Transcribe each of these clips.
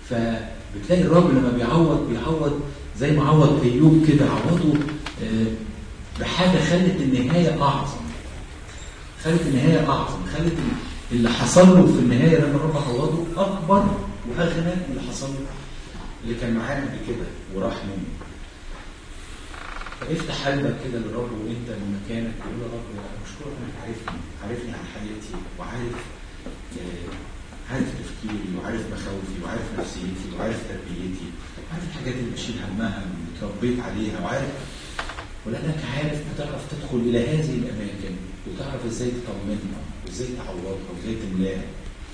فبتلاقي الرب لما بيعوض بيعوض زي ما عوض ايوب كده عوضه آه، بحاجه خلت النهايه اعظم خلت النهايه اعظم خلت اللي حصل له في النهايه لما الرب عوضه اكبر واغنى من اللي حصل له اللي كان معاه قبل كده وراح منه فافتح قلبك كده للرب وانت من مكانك وقول يا رب انا بشكرك انك عارفني عارفني عن حياتي وعارف آه، عارف تفكيري وعارف مخاوفي وعارف نفسيتي وعارف تربيتي عارف الحاجات اللي بشيل همها اللي اتربيت عليها وعارف ولانك عارف بتعرف تدخل الى هذه الاماكن وتعرف ازاي تطمنها وازاي تعوضها وازاي تملاها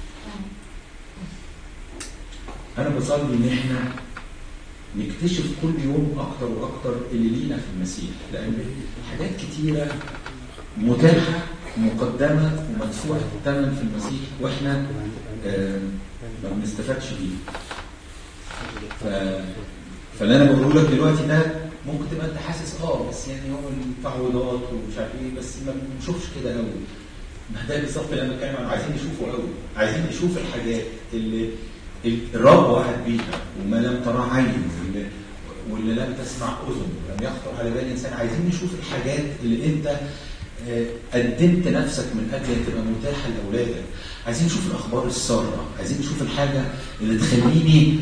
انا بصلي ان احنا نكتشف كل يوم اكتر واكتر اللي لينا في المسيح لان حاجات كتيره متاحه مقدمه ومدفوعه الثمن في المسيح واحنا آه، ما بنستفادش بيه ف... فاللي انا بقوله لك دلوقتي ده ممكن تبقى انت حاسس اه بس يعني هو التعويضات ومش عارف ايه بس ما بنشوفش كده قوي ما ده بالظبط اللي انا بتكلم عنه عايزين نشوفه قوي عايزين نشوف الحاجات اللي الرب وعد بيها وما لم ترى عين واللي, واللي لم تسمع اذن ولم يخطر على بال انسان عايزين نشوف الحاجات اللي انت آه، قدمت نفسك من اجل ان تبقى متاحه لاولادك عايزين نشوف الاخبار الساره عايزين نشوف الحاجه اللي تخليني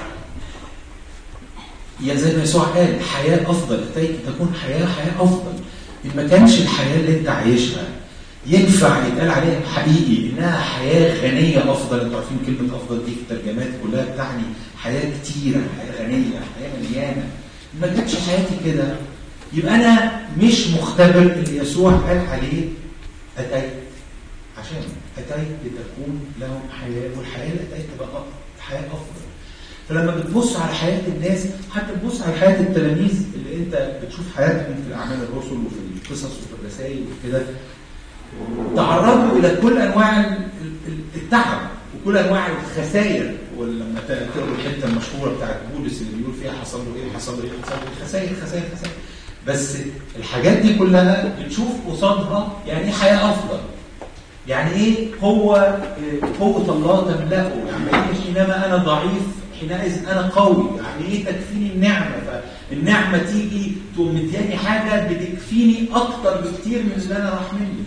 يا زي ما يسوع قال حياه افضل اتيت تكون حياه حياه افضل ان ما كانش الحياه اللي انت عايشها ينفع يتقال عليها حقيقي انها حياه غنيه افضل انتوا عارفين كلمه افضل دي في الترجمات كلها بتعني حياه كتيره حياه غنيه حياه مليانه ما كانتش حياتي كده يبقى انا مش مختبر اللي يسوع قال عليه اتيت عشان اتيت لتكون لهم حياه والحياه اللي اتيت تبقى أف- حياه افضل فلما بتبص على حياه الناس حتى تبص على حياه التلاميذ اللي انت بتشوف حياتهم في الاعمال الرسل وفي القصص وفي الرسائل وكده تعرضوا الى كل انواع ال- ال- التعب وكل انواع الخسائر ولما ت- تقروا الحته المشهوره بتاعت بولس اللي بيقول فيها حصل له ايه حصل له ايه حصل له ايه خسائر خسائر خسائر بس الحاجات دي كلها بتشوف قصادها يعني ايه حياه افضل يعني ايه هو إيه قوه الله تملأه يعني ايه حينما انا ضعيف حينئذ انا قوي يعني ايه تكفيني النعمه فالنعمه تيجي تقوم مدياني حاجه بتكفيني اكتر بكتير من اللي انا راح مني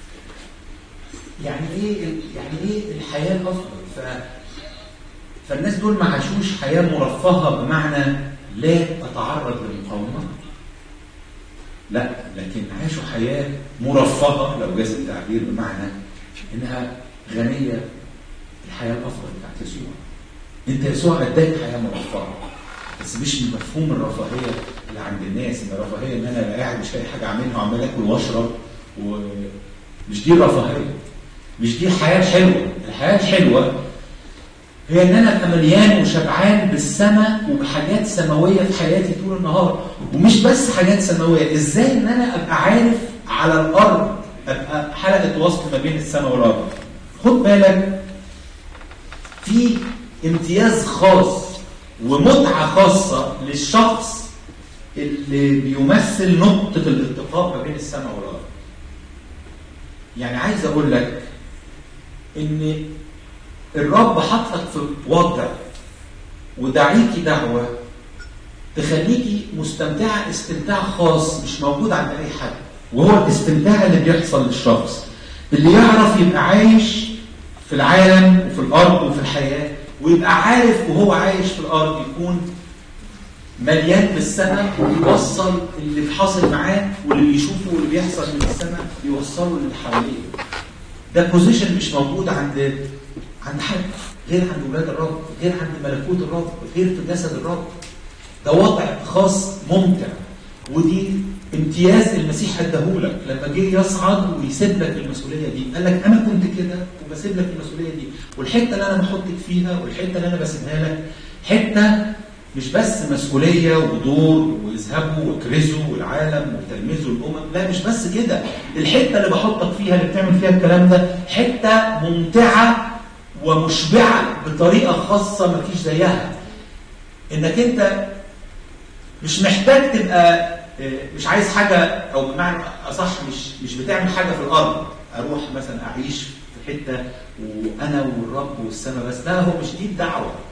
يعني ايه ال- يعني ايه الحياه الافضل ف فالناس دول ما عاشوش حياه مرفهه بمعنى لا تتعرض للمقاومه لا لكن عاشوا حياه مرفهه لو جاز التعبير بمعنى انها غنيه الحياه الافضل بتاعت يسوع انت يسوع اداك حياه مرفهه بس مش مفهوم الرفاهيه اللي عند الناس ان الرفاهيه ان انا أبقى قاعد مش لاقي حاجه اعملها وعمال اكل واشرب ومش دي الرفاهيه مش دي الحياه الحلوه الحياه الحلوه هي ان انا ابقى مليان وشبعان بالسماء وبحاجات سماويه في حياتي طول النهار ومش بس حاجات سماويه ازاي ان انا ابقى عارف على الارض ابقى حلقه وصل ما بين السماء والارض خد بالك في امتياز خاص ومتعه خاصه للشخص اللي بيمثل نقطه الالتقاء ما بين السماء والارض يعني عايز اقول لك ان الرب حطك في وضع ودعيكي دعوه تخليكي مستمتعه استمتاع خاص مش موجود عند اي حد وهو الاستمتاع اللي بيحصل للشخص اللي يعرف يبقى عايش في العالم وفي الارض وفي الحياه ويبقى عارف وهو عايش في الارض يكون مليان بالسماء ويوصل اللي حاصل معاه واللي بيشوفه واللي بيحصل من السماء يوصله للي حواليه ده بوزيشن مش موجود عند عند حد غير عند ولاد الرب غير عند ملكوت الرب غير في جسد الرب ده وضع خاص ممتع ودي امتياز المسيح اداهولك لما جه يصعد ويسيب لك المسؤوليه دي قال لك انا كنت كده وبسيب لك المسؤوليه دي والحته اللي انا بحطك فيها والحته اللي انا بسيبها لك حته مش بس مسؤوليه ودور واذهبوا واكرزوا العالم وتلمذوا الامم لا مش بس كده الحته اللي بحطك فيها اللي بتعمل فيها الكلام ده حته ممتعه ومشبعه بطريقه خاصه مفيش زيها انك انت مش محتاج تبقى مش عايز حاجه او بمعنى اصح مش مش بتعمل حاجه في الارض اروح مثلا اعيش في حته وانا والرب والسماء بس لا هو مش دي الدعوه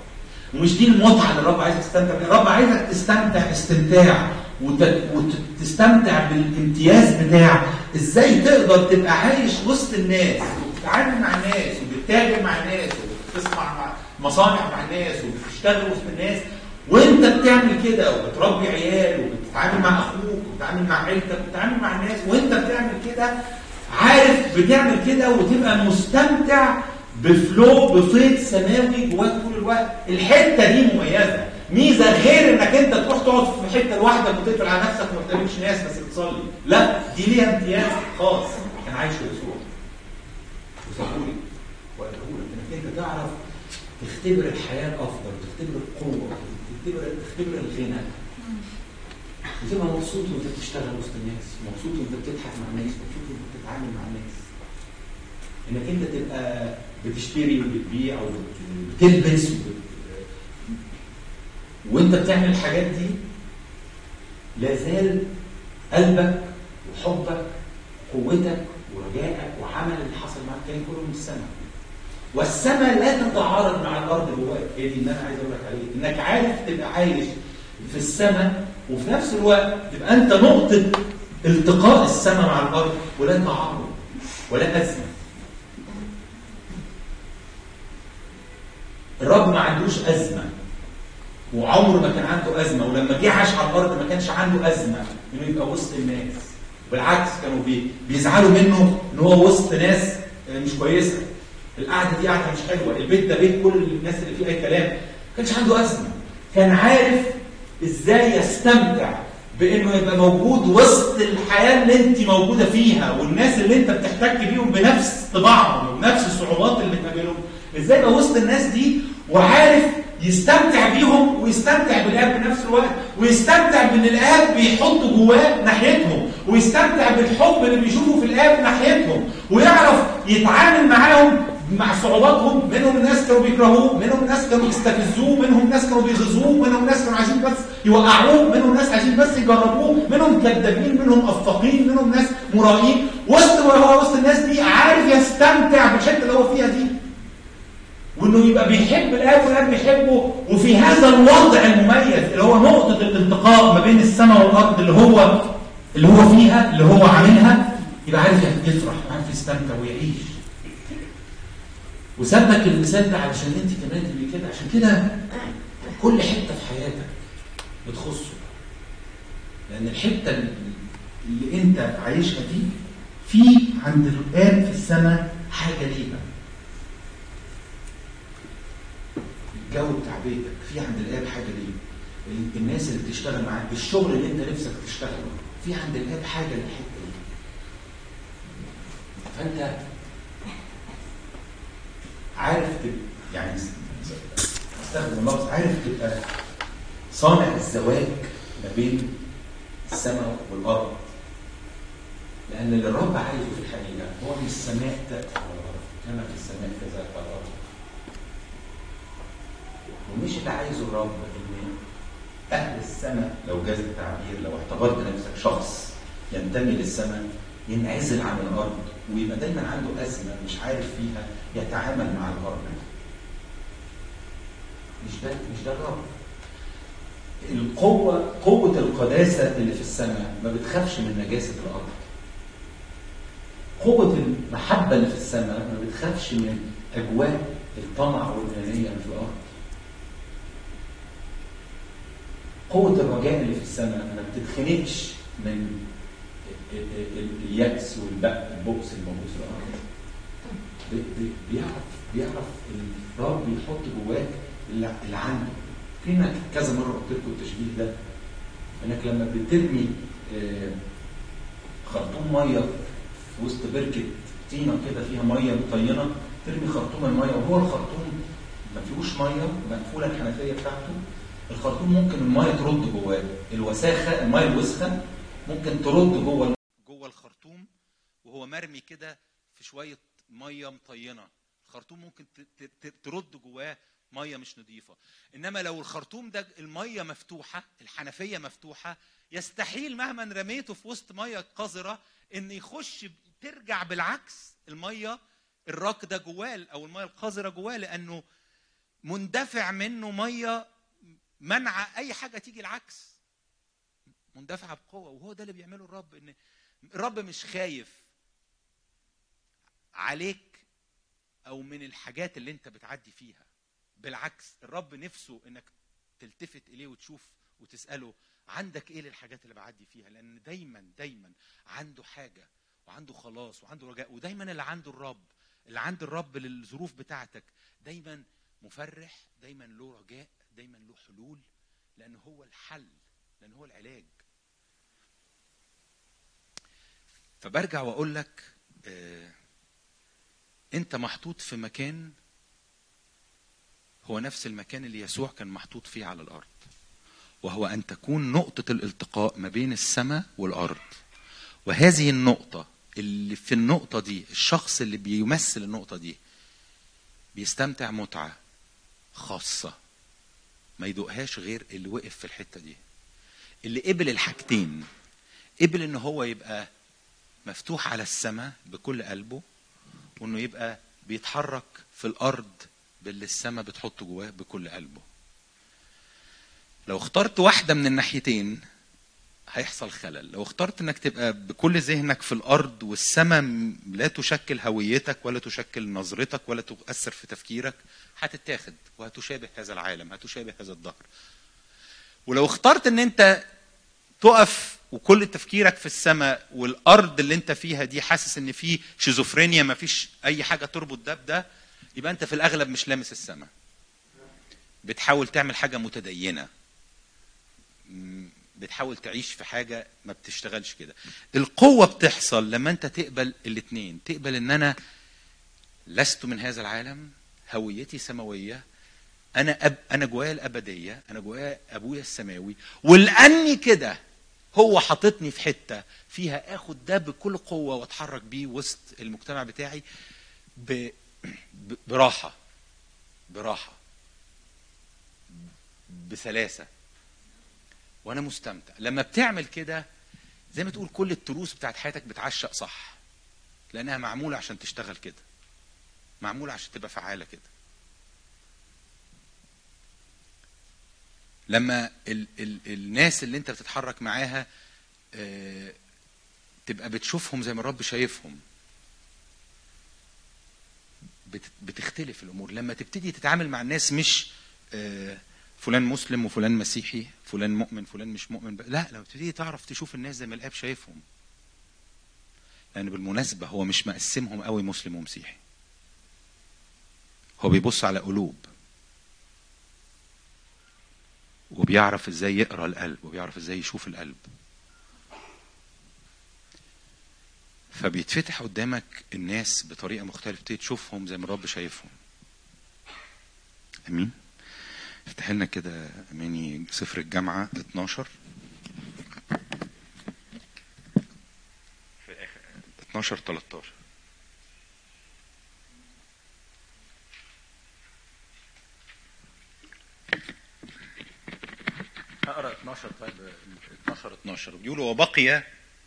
ومش دي المتعه اللي الرب عايزك تستمتع بيها الرب عايزك تستمتع استمتاع وت- وتستمتع بالامتياز بتاع ازاي تقدر تبقى عايش وسط الناس وبتتعامل مع الناس وبتتاجر مع الناس وبتصنع مع مصانع مع الناس وبتشتغل وسط الناس وانت بتعمل كده وبتربي عيال وبتتعامل مع اخوك وبتتعامل مع عيلتك وبتتعامل مع الناس وانت بتعمل كده عارف بتعمل كده وتبقى مستمتع بفلو بفيض سماوي جواك طول الوقت الحته دي مميزه ميزه غير انك انت تروح تقعد في حته لوحدك وتقفل على نفسك وما تقابلش ناس بس تصلي لا دي ليها امتياز خاص كان عايش في يسوع وصحولي وقالهولك انك انت تعرف تختبر الحياه الافضل تختبر القوه تختبر تختبر الغنى وتبقى مبسوط وانت بتشتغل وسط الناس مبسوط وانت بتضحك مع الناس مبسوط وانت بتتعامل مع الناس انك انت تبقى بتشتري وبتبيع وبتلبس وبت... وانت بتعمل الحاجات دي لا زال قلبك وحبك قوتك ورجائك وعمل اللي حصل معاك كان كله من السماء والسماء لا تتعارض مع الارض جواك هي دي اللي انا عايز اقول لك عليه انك عارف تبقى عايش في السماء وفي نفس الوقت تبقى انت نقطه التقاء السماء مع الارض ولا تعارض ولا ازمه الرب ما عندوش ازمه وعمره ما كان عنده ازمه ولما جه عاش على الارض ما كانش عنده ازمه انه يبقى وسط الناس بالعكس كانوا بي بيزعلوا منه ان هو وسط ناس مش كويسه القعده دي قعده مش حلوه البيت ده بيت كل الناس اللي فيه اي كلام ما كانش عنده ازمه كان عارف ازاي يستمتع بانه يبقى موجود وسط الحياه اللي انت موجوده فيها والناس اللي انت بتحتك بيهم بنفس طباعهم وبنفس الصعوبات اللي بتقابلهم ازاي يبقى وسط الناس دي وعارف يستمتع بيهم ويستمتع بالاب بنفس الوقت ويستمتع بان الاب بيحط جواه ناحيتهم ويستمتع بالحب اللي بيشوفه في الاب ناحيتهم ويعرف يتعامل معاهم مع صعوباتهم منهم ناس كانوا بيكرهوه منهم ناس كانوا بيستفزوه منهم ناس كانوا بيغيظوه منهم ناس كانوا عايزين بس يوقعوه منهم ناس عايزين بس يجربوه منهم كذابين منهم افاقين منهم ناس مرائين وسط وهو وسط الناس دي عارف يستمتع بالحته اللي هو فيها دي وانه يبقى بيحب الاب والاب بيحبه وفي هذا الوضع المميز اللي هو نقطه الالتقاء ما بين السماء والارض اللي هو اللي هو فيها اللي هو عاملها يبقى عارف يفرح وعارف يستمتع ويعيش وسابك المثال ده علشان انت كمان تبقي كده عشان كده كل حته في حياتك بتخصه لان الحته اللي انت عايشها دي في عند الاب في السماء حاجه ليها الجو بتاع بيتك في عند الاب حاجه ليه الناس اللي بتشتغل معاك الشغل اللي انت نفسك تشتغله في عند الاب حاجه للحته دي فانت عارف تبقى يعني استخدم اللفظ عارف تبقى صانع الزواج ما بين السماء والارض لان اللي الرب عايزه في الحقيقه هو من السماء تاتي على الارض كما في السماء كذلك على الارض ومش اللي عايزه الرب ان اهل السماء لو جاز التعبير لو اعتبرت نفسك شخص ينتمي للسماء ينعزل عن الارض ويبقى دايما عنده ازمه مش عارف فيها يتعامل مع الارض مش ده مش ده الرب القوة قوة القداسة اللي في السماء ما بتخافش من نجاسة الأرض. قوة المحبة اللي في السماء ما بتخافش من أجواء الطمع والأنانية اللي في الأرض. قوة الرجاء اللي في السماء ما بتتخنقش من اليأس والبؤس الموجود في الأرض. بيعرف بيعرف الرب بيحط جواك اللي عنده. فينا كذا مرة قلت لكم التشبيه ده انك لما بترمي خرطوم ميه في وسط بركه طينه كده فيها ميه مطينه ترمي خرطوم الميه وهو الخرطوم ما فيهوش ميه مقفوله الحنفيه بتاعته الخرطوم ممكن الميه ترد جواه الوساخه الميه الوسخه ممكن ترد جوه جوه الخرطوم وهو مرمي كده في شويه ميه مطينه الخرطوم ممكن ترد جواه ميه مش نظيفه انما لو الخرطوم ده الميه مفتوحه الحنفيه مفتوحه يستحيل مهما رميته في وسط ميه قذره ان يخش ترجع بالعكس الميه الراكده جواه او الميه القذره جواه لانه مندفع منه ميه منع اي حاجه تيجي العكس مندفعه بقوه وهو ده اللي بيعمله الرب ان الرب مش خايف عليك او من الحاجات اللي انت بتعدي فيها بالعكس الرب نفسه انك تلتفت اليه وتشوف وتساله عندك ايه للحاجات اللي بعدي فيها لان دايما دايما عنده حاجه وعنده خلاص وعنده رجاء ودايما اللي عنده الرب اللي عند الرب للظروف بتاعتك دايما مفرح دايما له رجاء دايما له حلول لان هو الحل لان هو العلاج فبرجع واقول لك آه انت محطوط في مكان هو نفس المكان اللي يسوع كان محطوط فيه على الارض وهو ان تكون نقطه الالتقاء ما بين السماء والارض وهذه النقطه اللي في النقطه دي الشخص اللي بيمثل النقطه دي بيستمتع متعه خاصه ما يدوقهاش غير اللي وقف في الحته دي اللي قبل الحاجتين قبل ان هو يبقى مفتوح على السماء بكل قلبه وانه يبقى بيتحرك في الارض باللي السماء بتحطه جواه بكل قلبه لو اخترت واحده من الناحيتين هيحصل خلل لو اخترت انك تبقى بكل ذهنك في الارض والسماء لا تشكل هويتك ولا تشكل نظرتك ولا تؤثر في تفكيرك هتتاخد وهتشابه هذا العالم هتشابه هذا الظهر ولو اخترت ان انت تقف وكل تفكيرك في السماء والارض اللي انت فيها دي حاسس ان في شيزوفرينيا ما فيش اي حاجه تربط ده بده يبقى انت في الاغلب مش لامس السماء بتحاول تعمل حاجه متدينه بتحاول تعيش في حاجه ما بتشتغلش كده القوه بتحصل لما انت تقبل الاثنين تقبل ان انا لست من هذا العالم هويتي سماويه انا أب انا جوايا الابديه انا جوايا ابويا السماوي ولاني كده هو حاططني في حته فيها اخد ده بكل قوه واتحرك بيه وسط المجتمع بتاعي ب... ب... براحه براحه بسلاسه وانا مستمتع لما بتعمل كده زي ما تقول كل التروس بتاعت حياتك بتعشق صح لانها معموله عشان تشتغل كده معموله عشان تبقى فعاله كده لما ال ال الناس اللي انت بتتحرك معاها اه تبقى بتشوفهم زي ما الرب شايفهم بت بتختلف الامور لما تبتدي تتعامل مع الناس مش اه فلان مسلم وفلان مسيحي فلان مؤمن فلان مش مؤمن لا لما تبتدي تعرف تشوف الناس زي ما الاب شايفهم لان بالمناسبه هو مش مقسمهم قوي مسلم ومسيحي هو بيبص على قلوب وبيعرف ازاي يقرا القلب وبيعرف ازاي يشوف القلب فبيتفتح قدامك الناس بطريقه مختلفه تبتدي تشوفهم زي ما الرب شايفهم امين افتح لنا كده اماني سفر الجامعه 12 في اخر 12 13 اقرا 12 طيب 12 12 بيقولوا وبقي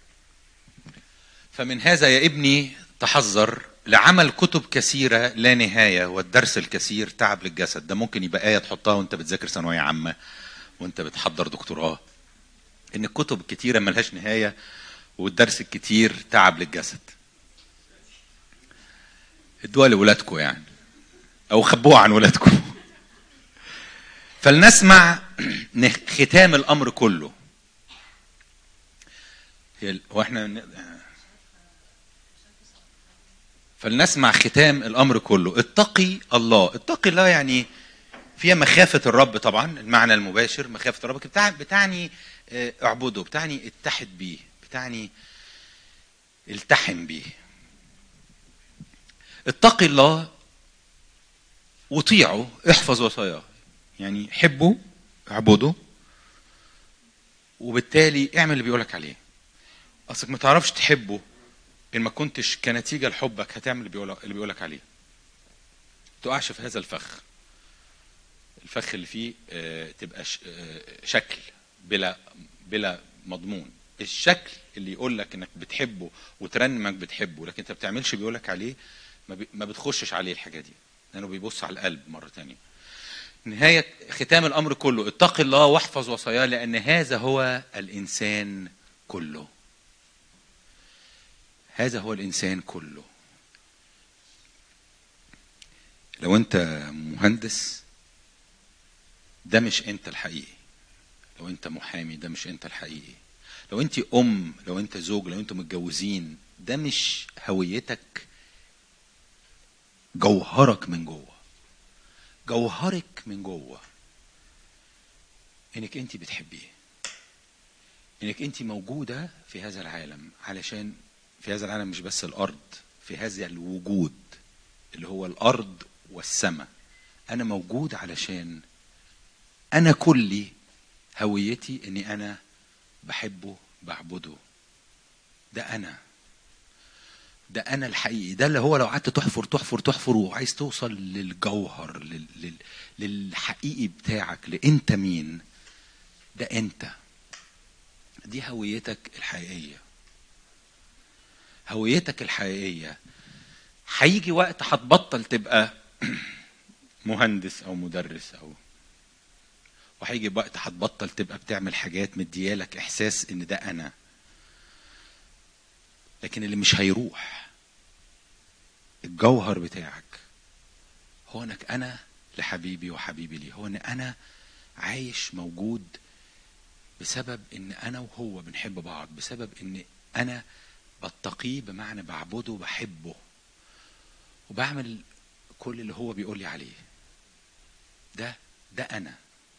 فمن هذا يا ابني تحذر لعمل كتب كثيره لا نهايه والدرس الكثير تعب للجسد ده ممكن يبقى ايه تحطها وانت بتذاكر ثانويه عامه وانت بتحضر دكتوراه ان الكتب الكتيره ملهاش نهايه والدرس الكتير تعب للجسد ادوها لاولادكم يعني او خبوها عن ولادكم فلنسمع ختام الامر كله هو احنا فلنسمع ختام الامر كله اتقي الله اتقي الله يعني فيها مخافة الرب طبعا المعنى المباشر مخافة الرب بتاع بتعني اعبده بتعني اتحد بيه بتعني التحم بيه اتقي الله وطيعه احفظ وصاياه يعني حبه اعبده وبالتالي اعمل اللي بيقولك عليه اصلك ما تعرفش تحبه ان ما كنتش كنتيجه لحبك هتعمل اللي بيقولك اللي بيقولك عليه تقعش في هذا الفخ الفخ اللي فيه آه تبقى ش آه شكل بلا بلا مضمون الشكل اللي يقول لك انك بتحبه وترنمك بتحبه لكن انت ما بتعملش بيقولك عليه ما, بي ما بتخشش عليه الحاجه دي لانه بيبص على القلب مره تانية نهاية ختام الأمر كله اتق الله واحفظ وصاياه لأن هذا هو الإنسان كله هذا هو الإنسان كله لو أنت مهندس ده مش أنت الحقيقي لو أنت محامي ده مش أنت الحقيقي لو أنت أم لو أنت زوج لو أنتم متجوزين ده مش هويتك جوهرك من جوه جوهرك من جوه انك انت بتحبيه انك انت موجوده في هذا العالم علشان في هذا العالم مش بس الارض في هذا الوجود اللي هو الارض والسماء انا موجود علشان انا كلي هويتي اني انا بحبه بعبده ده انا ده انا الحقيقي ده اللي هو لو قعدت تحفر تحفر تحفر وعايز توصل للجوهر لل... لل... للحقيقي بتاعك لانت مين ده انت دي هويتك الحقيقيه هويتك الحقيقيه هيجي وقت هتبطل تبقى مهندس او مدرس او وهيجي وقت هتبطل تبقى بتعمل حاجات مديالك احساس ان ده انا لكن اللي مش هيروح الجوهر بتاعك هو انك انا لحبيبي وحبيبي لي هو ان انا عايش موجود بسبب ان انا وهو بنحب بعض بسبب ان انا بتقيه بمعنى بعبده بحبه وبعمل كل اللي هو بيقول لي عليه ده ده انا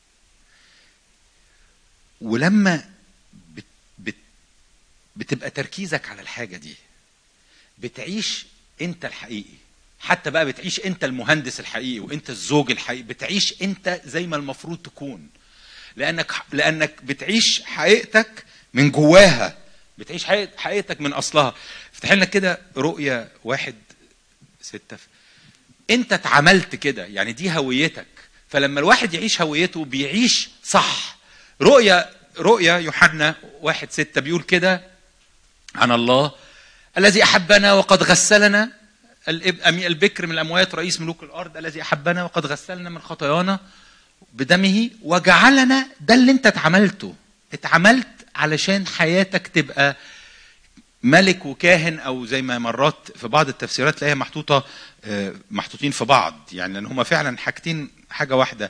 ولما بت بت بتبقى تركيزك على الحاجه دي بتعيش انت الحقيقي حتى بقى بتعيش انت المهندس الحقيقي وانت الزوج الحقيقي بتعيش انت زي ما المفروض تكون لانك لانك بتعيش حقيقتك من جواها بتعيش حقيقتك من اصلها افتح لنا كده رؤيه واحد ستة انت اتعملت كده يعني دي هويتك فلما الواحد يعيش هويته بيعيش صح رؤية رؤية يوحنا واحد ستة بيقول كده عن الله الذي أحبنا وقد غسلنا البكر من الأموات رئيس ملوك الأرض الذي أحبنا وقد غسلنا من خطايانا بدمه وجعلنا ده اللي انت اتعملته اتعملت علشان حياتك تبقى ملك وكاهن او زي ما مرات في بعض التفسيرات تلاقيها محطوطه محطوطين في بعض يعني لان هما فعلا حاجتين حاجه واحده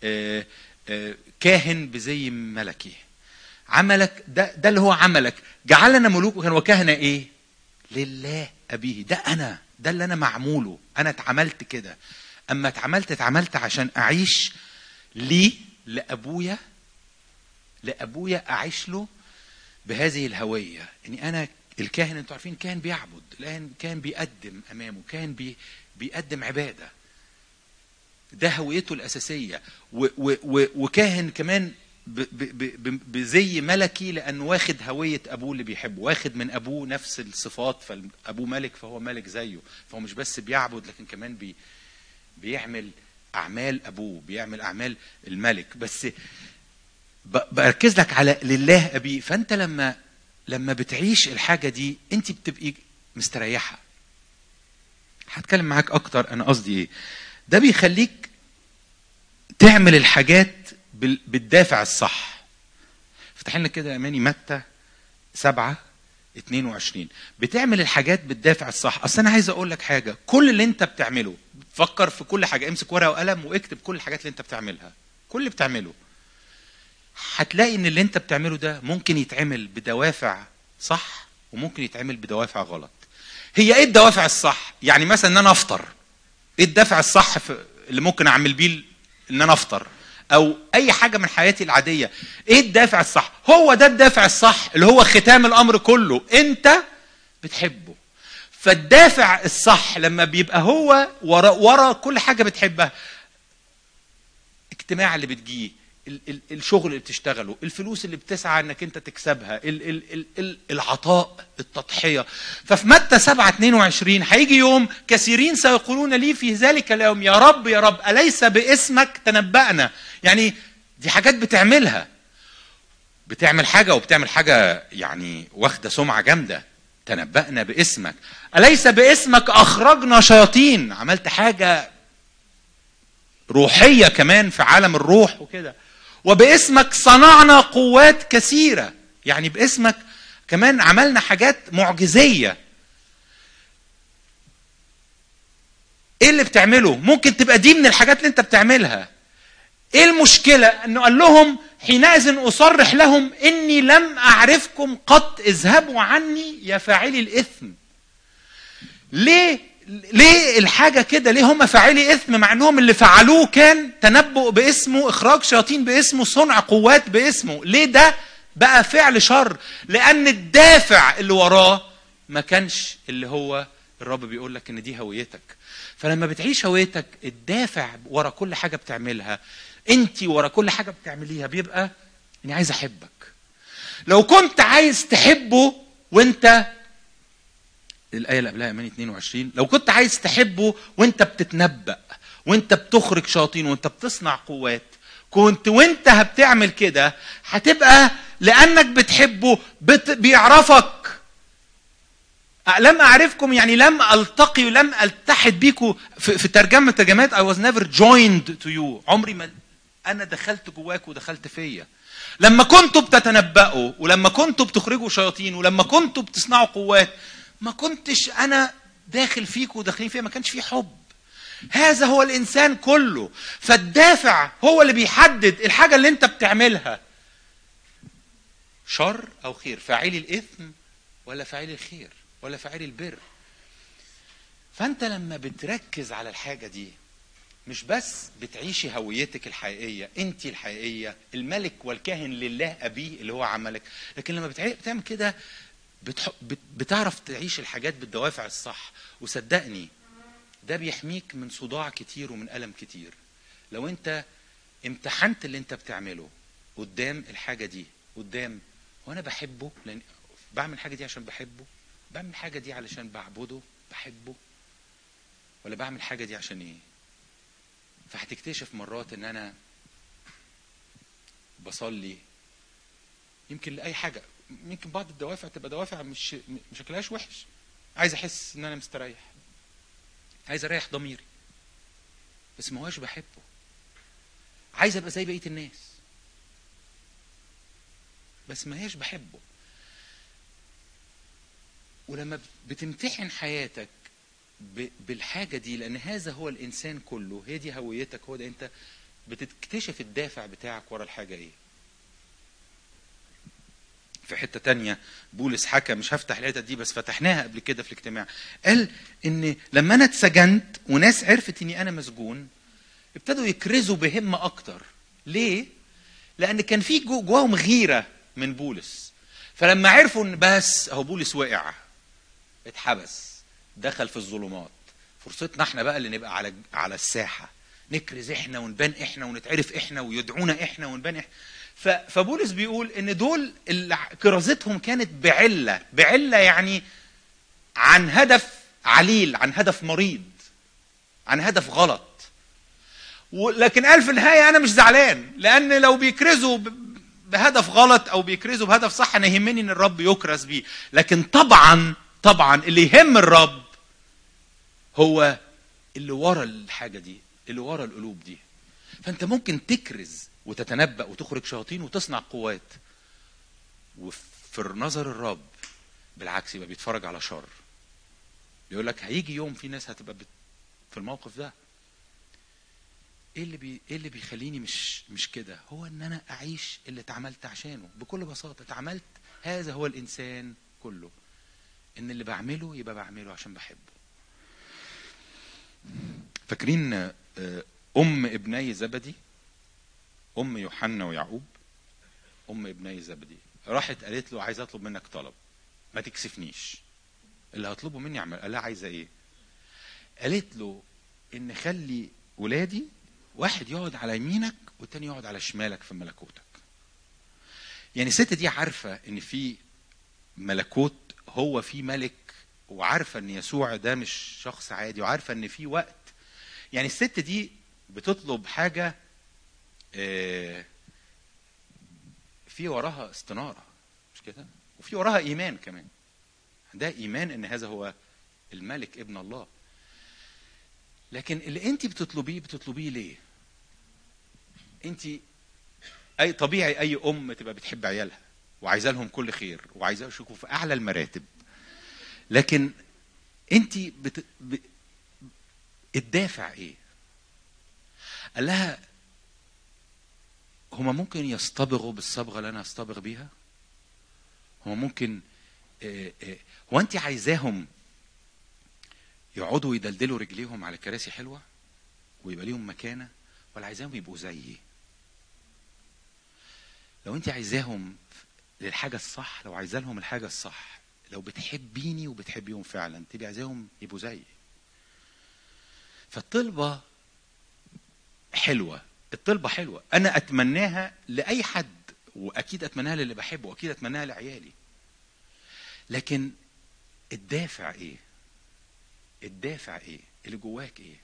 كاهن بزي ملكي عملك ده ده اللي هو عملك جعلنا ملوك وكهنه ايه لله ابيه ده انا ده اللي انا معموله انا اتعملت كده اما اتعملت اتعملت عشان اعيش لي لابويا لابويا اعيش له بهذه الهويه اني انا الكاهن انتوا عارفين كان بيعبد كان بيقدم امامه كان بي بيقدم عباده ده هويته الاساسيه و و و وكاهن كمان ب ب بزي ملكي لانه واخد هويه ابوه اللي بيحبه واخد من ابوه نفس الصفات فابوه ملك فهو ملك زيه فهو مش بس بيعبد لكن كمان بي بيعمل اعمال ابوه بيعمل اعمال الملك بس بركز لك على لله ابيه فانت لما لما بتعيش الحاجه دي انت بتبقي مستريحه هتكلم معاك اكتر انا قصدي ايه ده بيخليك تعمل الحاجات بالدافع الصح افتح لنا كده يا اماني متى سبعة 22 بتعمل الحاجات بالدافع الصح اصل انا عايز اقول لك حاجه كل اللي انت بتعمله فكر في كل حاجه امسك ورقه وقلم واكتب كل الحاجات اللي انت بتعملها كل اللي بتعمله هتلاقي ان اللي انت بتعمله ده ممكن يتعمل بدوافع صح وممكن يتعمل بدوافع غلط هي ايه الدوافع الصح يعني مثلا ان انا افطر ايه الدافع الصح في اللي ممكن اعمل بيه ان انا افطر او اي حاجه من حياتي العاديه ايه الدافع الصح هو ده الدافع الصح اللي هو ختام الامر كله انت بتحبه فالدافع الصح لما بيبقى هو ورا ورا كل حاجه بتحبها اجتماع اللي بتجيه ال- ال- الشغل اللي بتشتغله الفلوس اللي بتسعى انك انت تكسبها ال- ال- ال- ال- العطاء التضحيه ففي متى 7 22 هيجي يوم كثيرين سيقولون لي في ذلك اليوم يا رب يا رب اليس باسمك تنبأنا يعني دي حاجات بتعملها بتعمل حاجه وبتعمل حاجه يعني واخده سمعه جامده تنبأنا باسمك أليس باسمك أخرجنا شياطين عملت حاجة روحيه كمان في عالم الروح وكده وباسمك صنعنا قوات كثيره يعني باسمك كمان عملنا حاجات معجزيه ايه اللي بتعمله ممكن تبقى دي من الحاجات اللي انت بتعملها ايه المشكله انه قال لهم حينئذ اصرح لهم اني لم اعرفكم قط اذهبوا عني يا فاعلي الاثم ليه ليه الحاجه كده ليه هم فاعلي اثم مع انهم اللي فعلوه كان تنبؤ باسمه اخراج شياطين باسمه صنع قوات باسمه ليه ده بقى فعل شر لان الدافع اللي وراه ما كانش اللي هو الرب بيقول لك ان دي هويتك فلما بتعيش هويتك الدافع ورا كل حاجه بتعملها انت ورا كل حاجه بتعمليها بيبقى اني عايز احبك لو كنت عايز تحبه وانت الايه اللي قبلها ايمان 22 لو كنت عايز تحبه وانت بتتنبأ وانت بتخرج شياطين وانت بتصنع قوات كنت وانت بتعمل كده هتبقى لانك بتحبه بت... بيعرفك لم اعرفكم يعني لم التقي ولم التحد بيكم في, في ترجمه ترجمات I was never joined to you عمري ما انا دخلت جواك ودخلت فيا لما كنتوا بتتنبأوا ولما كنتوا بتخرجوا شياطين ولما كنتوا بتصنعوا قوات ما كنتش انا داخل فيك وداخلين فيا ما كانش في حب هذا هو الانسان كله فالدافع هو اللي بيحدد الحاجه اللي انت بتعملها شر او خير فاعلي الاثم ولا فاعلي الخير ولا فاعلي البر فانت لما بتركز على الحاجه دي مش بس بتعيشي هويتك الحقيقيه انت الحقيقيه الملك والكاهن لله ابيه اللي هو عملك لكن لما بتعمل كده بتح... بت... بتعرف تعيش الحاجات بالدوافع الصح وصدقني ده بيحميك من صداع كتير ومن ألم كتير لو انت امتحنت اللي انت بتعمله قدام الحاجة دي قدام وانا بحبه لان بعمل الحاجة دي عشان بحبه بعمل الحاجة دي علشان بعبده بحبه ولا بعمل الحاجة دي عشان ايه فهتكتشف مرات ان انا بصلي يمكن لاي حاجه يمكن بعض الدوافع تبقى دوافع مش مش شكلهاش وحش عايز احس ان انا مستريح عايز اريح ضميري بس ما هواش بحبه عايز ابقى زي بقيه الناس بس ما هيش بحبه ولما بتمتحن حياتك بالحاجة دي لأن هذا هو الإنسان كله هي دي هويتك هو ده أنت بتكتشف الدافع بتاعك ورا الحاجة إيه في حته تانية بولس حكى مش هفتح الحته دي بس فتحناها قبل كده في الاجتماع قال ان لما انا اتسجنت وناس عرفت اني انا مسجون ابتدوا يكرزوا بهمه اكتر ليه لان كان في جو جواهم غيره من بولس فلما عرفوا ان بس اهو بولس وقع اتحبس دخل في الظلمات فرصتنا احنا بقى اللي نبقى على على الساحه نكرز احنا ونبان احنا ونتعرف احنا ويدعونا احنا ونبان احنا فبولس بيقول ان دول اللي كرازتهم كانت بعله بعله يعني عن هدف عليل عن هدف مريض عن هدف غلط لكن قال في النهايه انا مش زعلان لان لو بيكرزوا بهدف غلط او بيكرزوا بهدف صح انا يهمني ان الرب يكرز بيه لكن طبعا طبعا اللي يهم الرب هو اللي ورا الحاجه دي اللي ورا القلوب دي فانت ممكن تكرز وتتنبأ وتخرج شياطين وتصنع قوات وفي نظر الرب بالعكس يبقى بيتفرج على شر يقول لك هيجي يوم في ناس هتبقى بت... في الموقف ده ايه اللي بي... ايه اللي بيخليني مش مش كده هو ان انا اعيش اللي اتعملت عشانه بكل بساطه اتعملت هذا هو الانسان كله ان اللي بعمله يبقى بعمله عشان بحبه فاكرين ام ابني زبدي ام يوحنا ويعقوب ام ابني زبدي راحت قالت له عايز اطلب منك طلب ما تكسفنيش اللي هطلبه مني اعمل قال لها عايزه ايه قالت له ان خلي ولادي واحد يقعد على يمينك والتاني يقعد على شمالك في ملكوتك يعني الست دي عارفه ان في ملكوت هو في ملك وعارفه ان يسوع ده مش شخص عادي وعارفه ان في وقت يعني الست دي بتطلب حاجه في وراها استنارة مش كده وفي وراها إيمان كمان عندها إيمان إن هذا هو الملك ابن الله لكن اللي أنت بتطلبيه بتطلبيه ليه انت اي طبيعي اي ام تبقى بتحب عيالها وعايزه لهم كل خير وعايزاه يشوفوا في اعلى المراتب لكن انت بت... ب... الدافع ايه قال لها هما ممكن يصطبغوا بالصبغه اللي انا هصطبغ بيها هما ممكن آه، آه، هو انت عايزاهم يقعدوا يدلدلوا رجليهم على كراسي حلوه ويبقى ليهم مكانه ولا عايزاهم يبقوا زيي لو انت عايزاهم للحاجه الصح لو عايزه لهم الحاجه الصح لو بتحبيني وبتحبيهم فعلا تبقى عايزاهم يبقوا زيي فالطلبه حلوه الطلبه حلوه انا اتمناها لاي حد واكيد اتمناها للي بحبه واكيد اتمناها لعيالي لكن الدافع ايه الدافع ايه اللي جواك ايه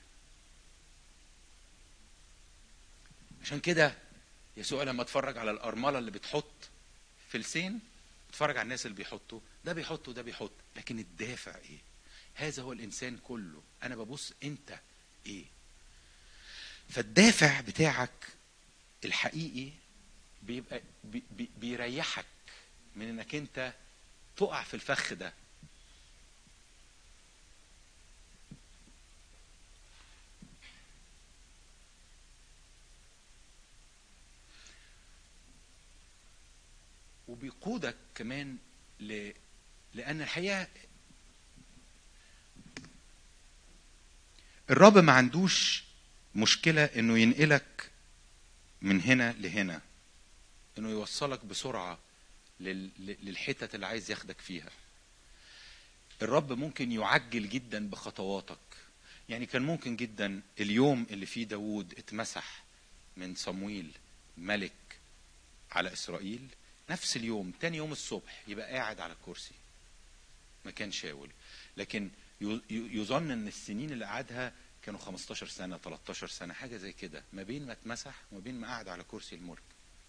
عشان كده يسوع لما اتفرج على الارمله اللي بتحط فلسين اتفرج على الناس اللي بيحطوا ده بيحط وده بيحط لكن الدافع ايه هذا هو الانسان كله انا ببص انت ايه فالدافع بتاعك الحقيقي بيبقى بي بي بيريحك من انك انت تقع في الفخ ده وبيقودك كمان ل... لان الحقيقه الرب ما عندوش مشكله انه ينقلك من هنا لهنا انه يوصلك بسرعه لل... للحتت اللي عايز ياخدك فيها الرب ممكن يعجل جدا بخطواتك يعني كان ممكن جدا اليوم اللي فيه داوود اتمسح من صمويل ملك على اسرائيل نفس اليوم تاني يوم الصبح يبقى قاعد على الكرسي مكان شاول لكن يظن ان السنين اللي قعدها كانوا 15 سنه 13 سنه حاجه زي كده ما بين ما اتمسح وما بين ما قعد على كرسي الملك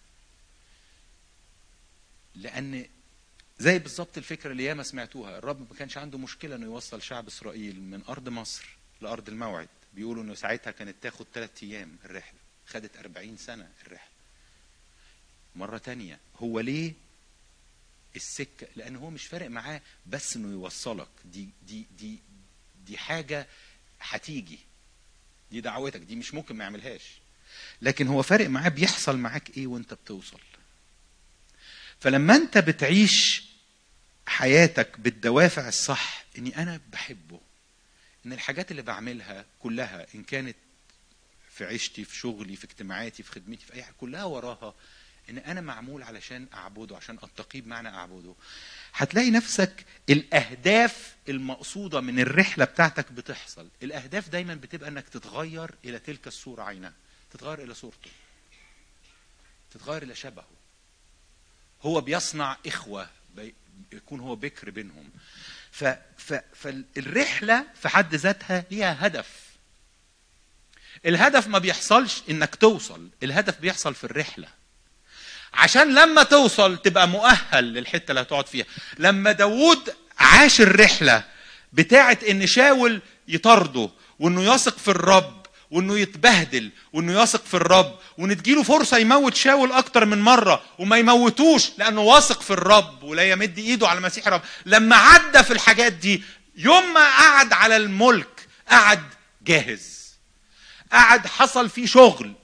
لان زي بالظبط الفكره اللي ياما سمعتوها الرب ما كانش عنده مشكله انه يوصل شعب اسرائيل من ارض مصر لارض الموعد بيقولوا انه ساعتها كانت تاخد ثلاث ايام الرحله خدت 40 سنه الرحله مرة تانية هو ليه السكة لأن هو مش فارق معاه بس إنه يوصلك دي دي دي دي حاجة هتيجي دي دعوتك دي مش ممكن ما يعملهاش لكن هو فارق معاه بيحصل معاك إيه وأنت بتوصل فلما أنت بتعيش حياتك بالدوافع الصح إني أنا بحبه إن الحاجات اللي بعملها كلها إن كانت في عيشتي في شغلي في اجتماعاتي في خدمتي في أي حاجة كلها وراها ان انا معمول علشان اعبده عشان اتقيه بمعنى اعبده هتلاقي نفسك الاهداف المقصوده من الرحله بتاعتك بتحصل الاهداف دايما بتبقى انك تتغير الى تلك الصوره عينها تتغير الى صورته تتغير الى شبهه هو بيصنع اخوه يكون هو بكر بينهم ف... ف... فالرحله في حد ذاتها ليها هدف الهدف ما بيحصلش انك توصل الهدف بيحصل في الرحله عشان لما توصل تبقى مؤهل للحته اللي هتقعد فيها لما داوود عاش الرحله بتاعه ان شاول يطارده وانه يثق في الرب وانه يتبهدل وانه يثق في الرب وان تجيله فرصه يموت شاول اكتر من مره وما يموتوش لانه واثق في الرب ولا يمد ايده على مسيح الرب لما عدى في الحاجات دي يوم ما قعد على الملك قعد جاهز قعد حصل فيه شغل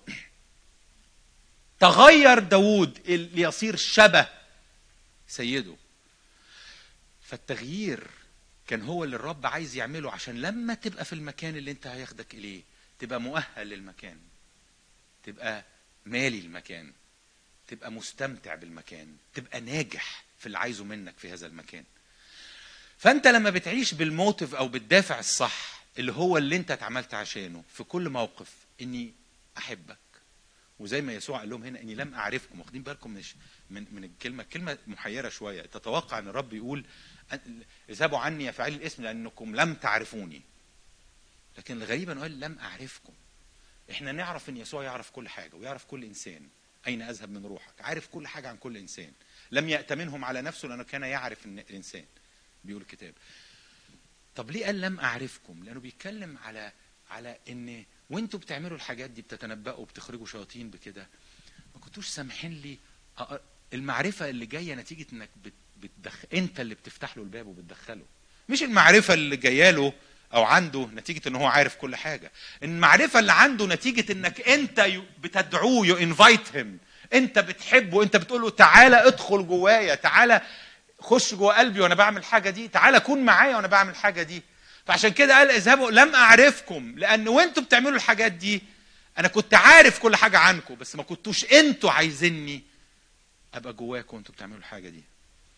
تغير داوود ليصير شبه سيده فالتغيير كان هو اللي الرب عايز يعمله عشان لما تبقى في المكان اللي انت هياخدك اليه تبقى مؤهل للمكان تبقى مالي المكان تبقى مستمتع بالمكان تبقى ناجح في اللي عايزه منك في هذا المكان فانت لما بتعيش بالموتيف او بالدافع الصح اللي هو اللي انت اتعملت عشانه في كل موقف اني احبك وزي ما يسوع قال لهم هنا اني لم اعرفكم واخدين بالكم من من من الكلمه الكلمه محيره شويه تتوقع ان الرب يقول اذهبوا عني يا فاعلي الاسم لانكم لم تعرفوني لكن الغريب انه قال لم اعرفكم احنا نعرف ان يسوع يعرف كل حاجه ويعرف كل انسان اين اذهب من روحك عارف كل حاجه عن كل انسان لم يأتمنهم على نفسه لانه كان يعرف الانسان بيقول الكتاب طب ليه قال لم اعرفكم لانه بيتكلم على على ان وانتوا بتعملوا الحاجات دي بتتنبأوا وبتخرجوا شياطين بكده ما كنتوش سامحين لي أ- المعرفه اللي جايه نتيجه انك بت- بتدخ انت اللي بتفتح له الباب وبتدخله مش المعرفه اللي جايه له او عنده نتيجه ان هو عارف كل حاجه المعرفه اللي عنده نتيجه انك انت يو- بتدعوه يو انفايت هيم انت بتحبه انت بتقول له تعالى ادخل جوايا تعالى خش جوه قلبي وانا بعمل الحاجه دي تعالى كون معايا وانا بعمل الحاجه دي فعشان كده قال اذهبوا لم اعرفكم لان وانتوا بتعملوا الحاجات دي انا كنت عارف كل حاجه عنكم بس ما كنتوش انتوا عايزيني ابقى جواكم وانتوا بتعملوا الحاجه دي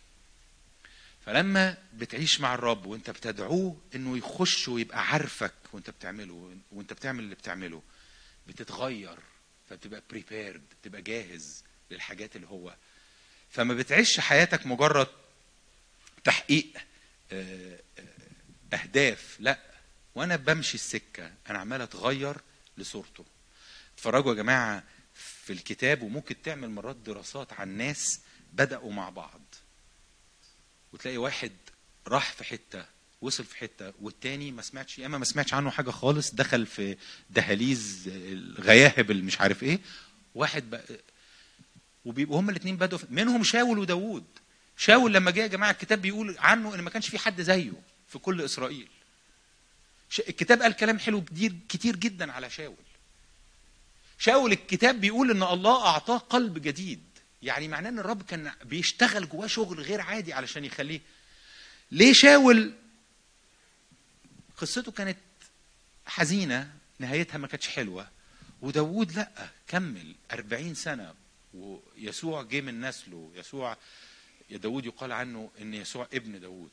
فلما بتعيش مع الرب وانت بتدعوه انه يخش ويبقى عارفك وانت بتعمله وانت بتعمل اللي بتعمله بتتغير فبتبقى بريبيرد بتبقى جاهز للحاجات اللي هو فما بتعيش حياتك مجرد تحقيق آه، آه، اهداف لا وانا بمشي السكه انا عمال اتغير لصورته اتفرجوا يا جماعه في الكتاب وممكن تعمل مرات دراسات عن ناس بداوا مع بعض وتلاقي واحد راح في حته وصل في حته والتاني ما سمعتش يا اما ما سمعتش عنه حاجه خالص دخل في دهاليز الغياهب اللي مش عارف ايه واحد بقى وبيبقوا هما الاثنين بدوا في- منهم شاول وداوود شاول لما جه يا جماعه الكتاب بيقول عنه ان ما كانش في حد زيه في كل اسرائيل ش- الكتاب قال كلام حلو كتير كتير جدا على شاول شاول الكتاب بيقول ان الله اعطاه قلب جديد يعني معناه ان الرب كان بيشتغل جواه شغل غير عادي علشان يخليه ليه شاول قصته كانت حزينه نهايتها ما كانتش حلوه وداوود لا كمل أربعين سنه ويسوع جه من نسله يسوع يا داوود يقال عنه ان يسوع ابن داوود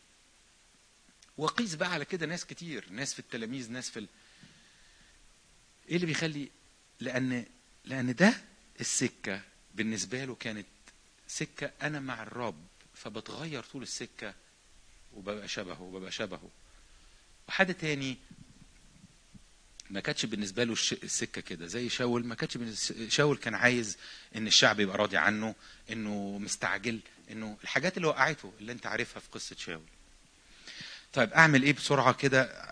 وقيس بقى على كده ناس كتير ناس في التلاميذ ناس في ال... ايه اللي بيخلي لان لان ده السكه بالنسبه له كانت سكه انا مع الرب فبتغير طول السكه وببقى شبهه وببقى شبهه وحد تاني ما كانتش بالنسبه له الش- السكه كده زي شاول ما كانتش بالنس- شاول كان عايز ان الشعب يبقى راضي عنه انه مستعجل انه الحاجات اللي وقعته اللي انت عارفها في قصه شاول طيب اعمل ايه بسرعه كده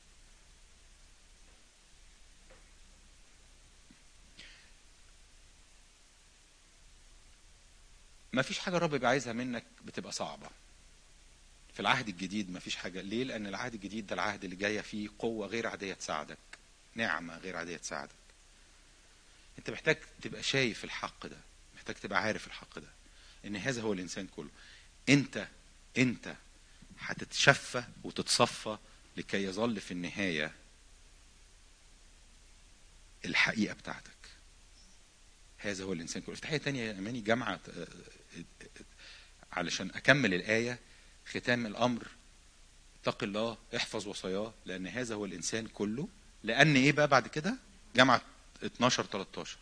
ما فيش حاجه الرب بيبقى عايزها منك بتبقى صعبه في العهد الجديد ما فيش حاجه ليه لان العهد الجديد ده العهد اللي جايه فيه قوه غير عاديه تساعدك نعمه غير عاديه تساعدك انت محتاج تبقى شايف الحق ده محتاج تبقى عارف الحق ده ان هذا هو الانسان كله انت انت هتتشفى وتتصفى لكي يظل في النهايه الحقيقه بتاعتك هذا هو الانسان كله افتحيه تانية يا اماني جامعه آه، آه، آه، علشان اكمل الايه ختام الامر اتق الله احفظ وصاياه لان هذا هو الانسان كله لان ايه بقى بعد كده جامعه 12 13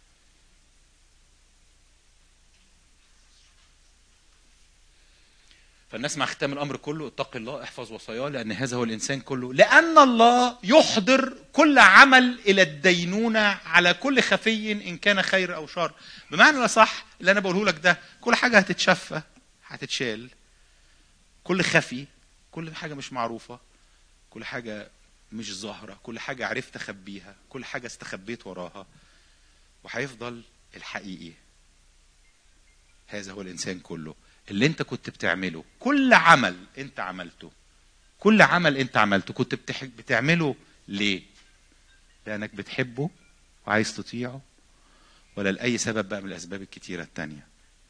فالناس مع ختام الامر كله اتق الله احفظ وصاياه لان هذا هو الانسان كله لان الله يحضر كل عمل الى الدينونه على كل خفي ان كان خير او شر بمعنى صح اللي انا بقوله لك ده كل حاجه هتتشفى هتتشال كل خفي كل حاجه مش معروفه كل حاجه مش ظاهره كل حاجه عرفت اخبيها كل حاجه استخبيت وراها وهيفضل الحقيقي هذا هو الانسان كله اللي انت كنت بتعمله كل عمل انت عملته كل عمل انت عملته كنت بتح... بتعمله ليه لانك بتحبه وعايز تطيعه ولا لاي سبب بقى من الاسباب الكتيره التانيه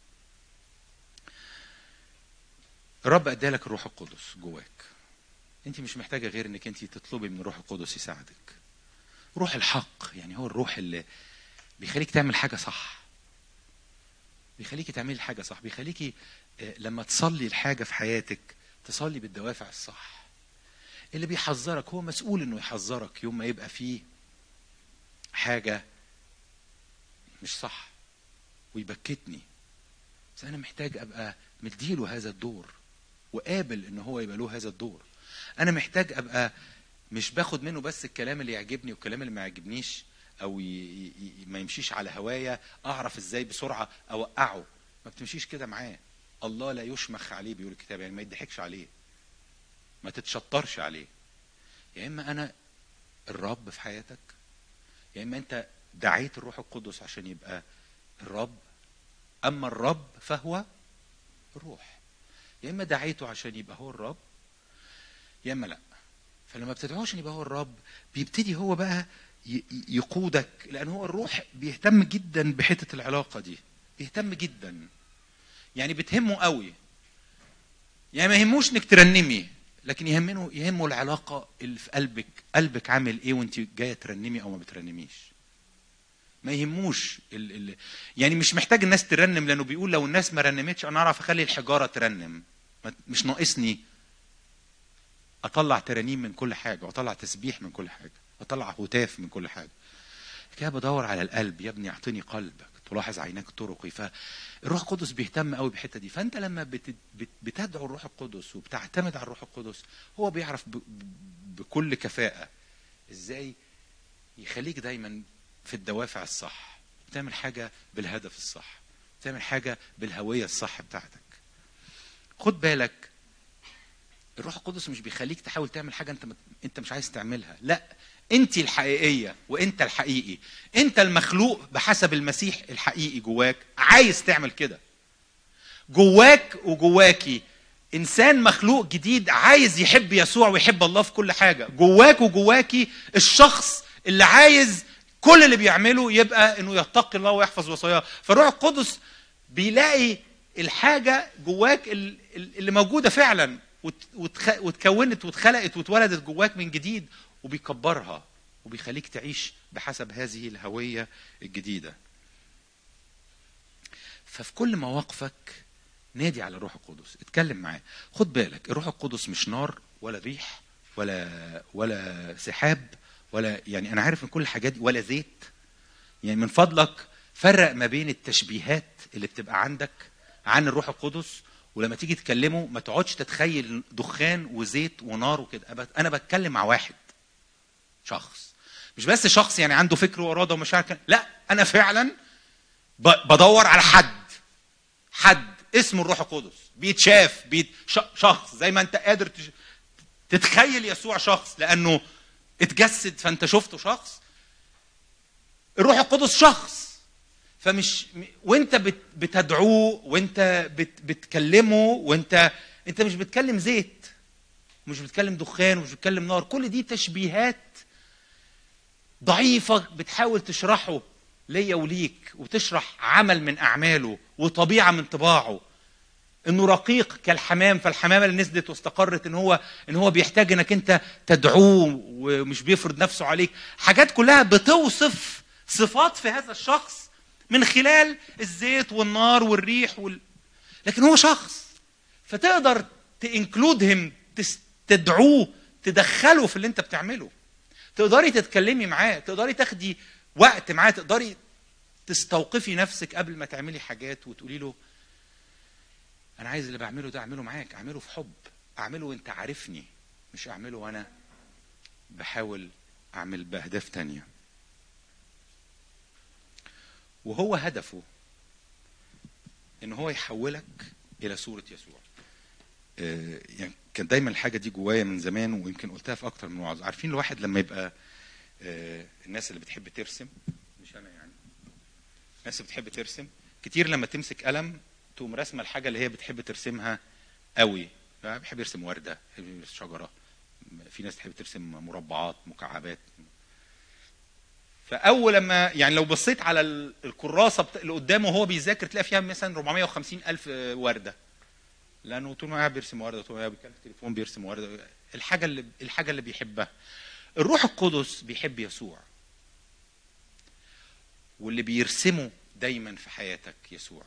الرب ادالك الروح القدس جواك انت مش محتاجه غير انك انت تطلبي من الروح القدس يساعدك روح الحق يعني هو الروح اللي بيخليك تعمل حاجه صح بيخليكي تعملي حاجه صح بيخليكي آه، لما تصلي الحاجه في حياتك تصلي بالدوافع الصح اللي بيحذرك هو مسؤول انه يحذرك يوم ما يبقى فيه حاجه مش صح ويبكتني بس انا محتاج ابقى مديله هذا الدور وقابل ان هو يبقى له هذا الدور انا محتاج ابقى مش باخد منه بس الكلام اللي يعجبني والكلام اللي ما يعجبنيش او ي... ي... ما يمشيش على هوايا اعرف ازاي بسرعه اوقعه ما بتمشيش كده معاه الله لا يشمخ عليه بيقول الكتاب يعني ما يضحكش عليه ما تتشطرش عليه يا اما انا الرب في حياتك يا اما انت دعيت الروح القدس عشان يبقى الرب اما الرب فهو الروح يا اما دعيته عشان يبقى هو الرب يا اما لا فلما بتدعوه عشان يبقى هو الرب بيبتدي هو بقى ي- يقودك لان هو الروح بيهتم جدا بحته العلاقه دي بيهتم جدا يعني بتهمه قوي يعني ما يهموش انك ترنمي لكن يهمه يهمه العلاقه اللي في قلبك قلبك عامل ايه وانت جايه ترنمي او ما بترنميش ما يهموش ال ال يعني مش محتاج الناس ترنم لانه بيقول لو الناس ما رنمتش انا اعرف اخلي الحجاره ترنم ما- مش ناقصني اطلع ترانيم من كل حاجه واطلع تسبيح من كل حاجه اطلع هتاف من كل حاجه كده بدور على القلب يا ابني اعطني قلبك تلاحظ عيناك طرقي فالروح القدس بيهتم قوي بالحته دي فانت لما بت- بت- بتدعو الروح القدس وبتعتمد على الروح القدس هو بيعرف ب- ب- بكل كفاءه ازاي يخليك دايما في الدوافع الصح بتعمل حاجه بالهدف الصح بتعمل حاجه بالهويه الصح بتاعتك خد بالك الروح القدس مش بيخليك تحاول تعمل حاجه انت انت مش عايز تعملها لا انت الحقيقيه وانت الحقيقي انت المخلوق بحسب المسيح الحقيقي جواك عايز تعمل كده جواك وجواكي انسان مخلوق جديد عايز يحب يسوع ويحب الله في كل حاجه جواك وجواكي الشخص اللي عايز كل اللي بيعمله يبقى انه يتقي الله ويحفظ وصاياه فالروح القدس بيلاقي الحاجه جواك ال- ال- اللي موجوده فعلا وت- وتخ- واتكونت واتخلقت واتولدت جواك من جديد وبيكبرها وبيخليك تعيش بحسب هذه الهويه الجديده ففي كل مواقفك نادي على الروح القدس اتكلم معاه خد بالك الروح القدس مش نار ولا ريح ولا ولا سحاب ولا يعني انا عارف ان كل الحاجات دي ولا زيت يعني من فضلك فرق ما بين التشبيهات اللي بتبقى عندك عن الروح القدس ولما تيجي تكلمه ما تقعدش تتخيل دخان وزيت ونار وكده أنا- انا بتكلم مع واحد شخص مش بس شخص يعني عنده فكر واراده ومشاعر كده. لا انا فعلا ب- بدور على حد حد اسمه الروح القدس بيتشاف بيت ش- شخص زي ما انت قادر تش- تتخيل يسوع شخص لانه اتجسد فانت شفته شخص الروح القدس شخص فمش م- وانت بت- بتدعوه وانت بت- بتكلمه وانت انت مش بتكلم زيت مش بتكلم دخان ومش بتكلم نار كل دي تشبيهات ضعيفة بتحاول تشرحه ليا وليك وتشرح عمل من أعماله وطبيعة من طباعه انه رقيق كالحمام فالحمامه اللي نزلت واستقرت ان هو ان هو بيحتاج انك انت تدعوه ومش بيفرض نفسه عليك حاجات كلها بتوصف صفات في هذا الشخص من خلال الزيت والنار والريح وال... لكن هو شخص فتقدر تنكلودهم تدعوه تدخله في اللي انت بتعمله تقدري تتكلمي معاه تقدري تاخدي وقت معاه تقدري تستوقفي نفسك قبل ما تعملي حاجات وتقولي له انا عايز اللي بعمله ده اعمله معاك اعمله في حب اعمله وانت عارفني مش اعمله وانا بحاول اعمل باهداف تانية وهو هدفه ان هو يحولك الى صورة يسوع آه، يعني كان دايما الحاجة دي جوايا من زمان ويمكن قلتها في اكتر من وعظ عارفين الواحد لما يبقى آه، الناس اللي بتحب ترسم مش انا يعني الناس اللي بتحب ترسم كتير لما تمسك قلم تقوم راسمه الحاجه اللي هي بتحب ترسمها قوي يعني بيحب يرسم ورده بيحب يرسم شجره في ناس تحب ترسم مربعات مكعبات فاول لما يعني لو بصيت على ال- الكراسه بتا- اللي قدامه وهو بيذاكر تلاقي فيها مثلا 450 الف ورده لانه طول ما قاعد بيرسم ورده طول ما قاعد بيتكلم في التليفون بيرسم ورده الحاجه اللي الحاجه اللي بيحبها الروح القدس بيحب يسوع واللي بيرسمه دايما في حياتك يسوع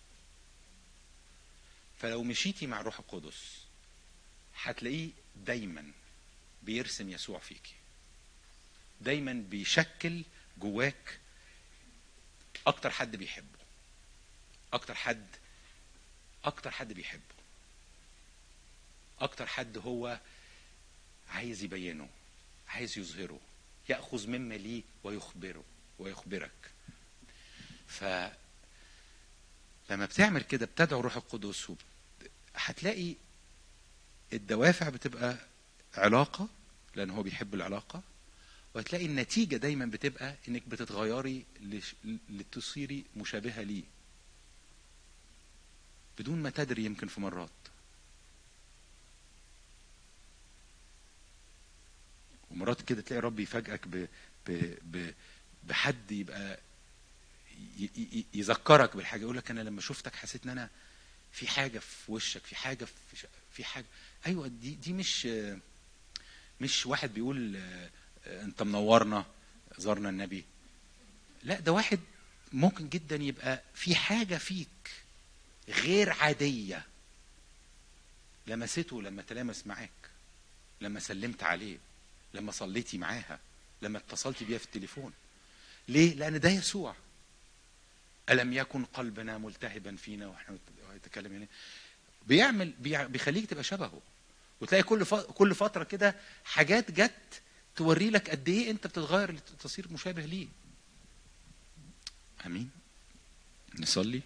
فلو مشيتي مع الروح القدس هتلاقيه دايما بيرسم يسوع فيكي دايما بيشكل جواك اكتر حد بيحبه اكتر حد اكتر حد بيحبه اكتر حد هو عايز يبينه عايز يظهره ياخذ مما ليه ويخبره ويخبرك ف لما بتعمل كده بتدعو روح القدس وبت... هتلاقي الدوافع بتبقى علاقة لأن هو بيحب العلاقة وهتلاقي النتيجة دايما بتبقى انك بتتغيري لش- لتصيري مشابهة ليه بدون ما تدري يمكن في مرات ومرات كده تلاقي ربي يفاجئك ب... ب... ب... بحد يبقى ي... ي... يذكرك بالحاجه يقول لك انا لما شفتك حسيت ان انا في حاجه في وشك في حاجه في ش... في حاجه ايوه دي دي مش مش واحد بيقول آه، آه، انت منورنا زارنا النبي لا ده واحد ممكن جدا يبقى في حاجه فيك غير عاديه لمسته لما تلامس معاك لما سلمت عليه لما صليتي معاها لما اتصلتي بيها في التليفون ليه لان ده يسوع الم يكن قلبنا ملتهبا فينا واحنا نتكلم يعني بيعمل بيع- بيخليك تبقى شبهه وتلاقي كل ف... كل فتره كده حاجات جت توري لك قد ايه انت بتتغير لتصير مشابه ليه امين نصلي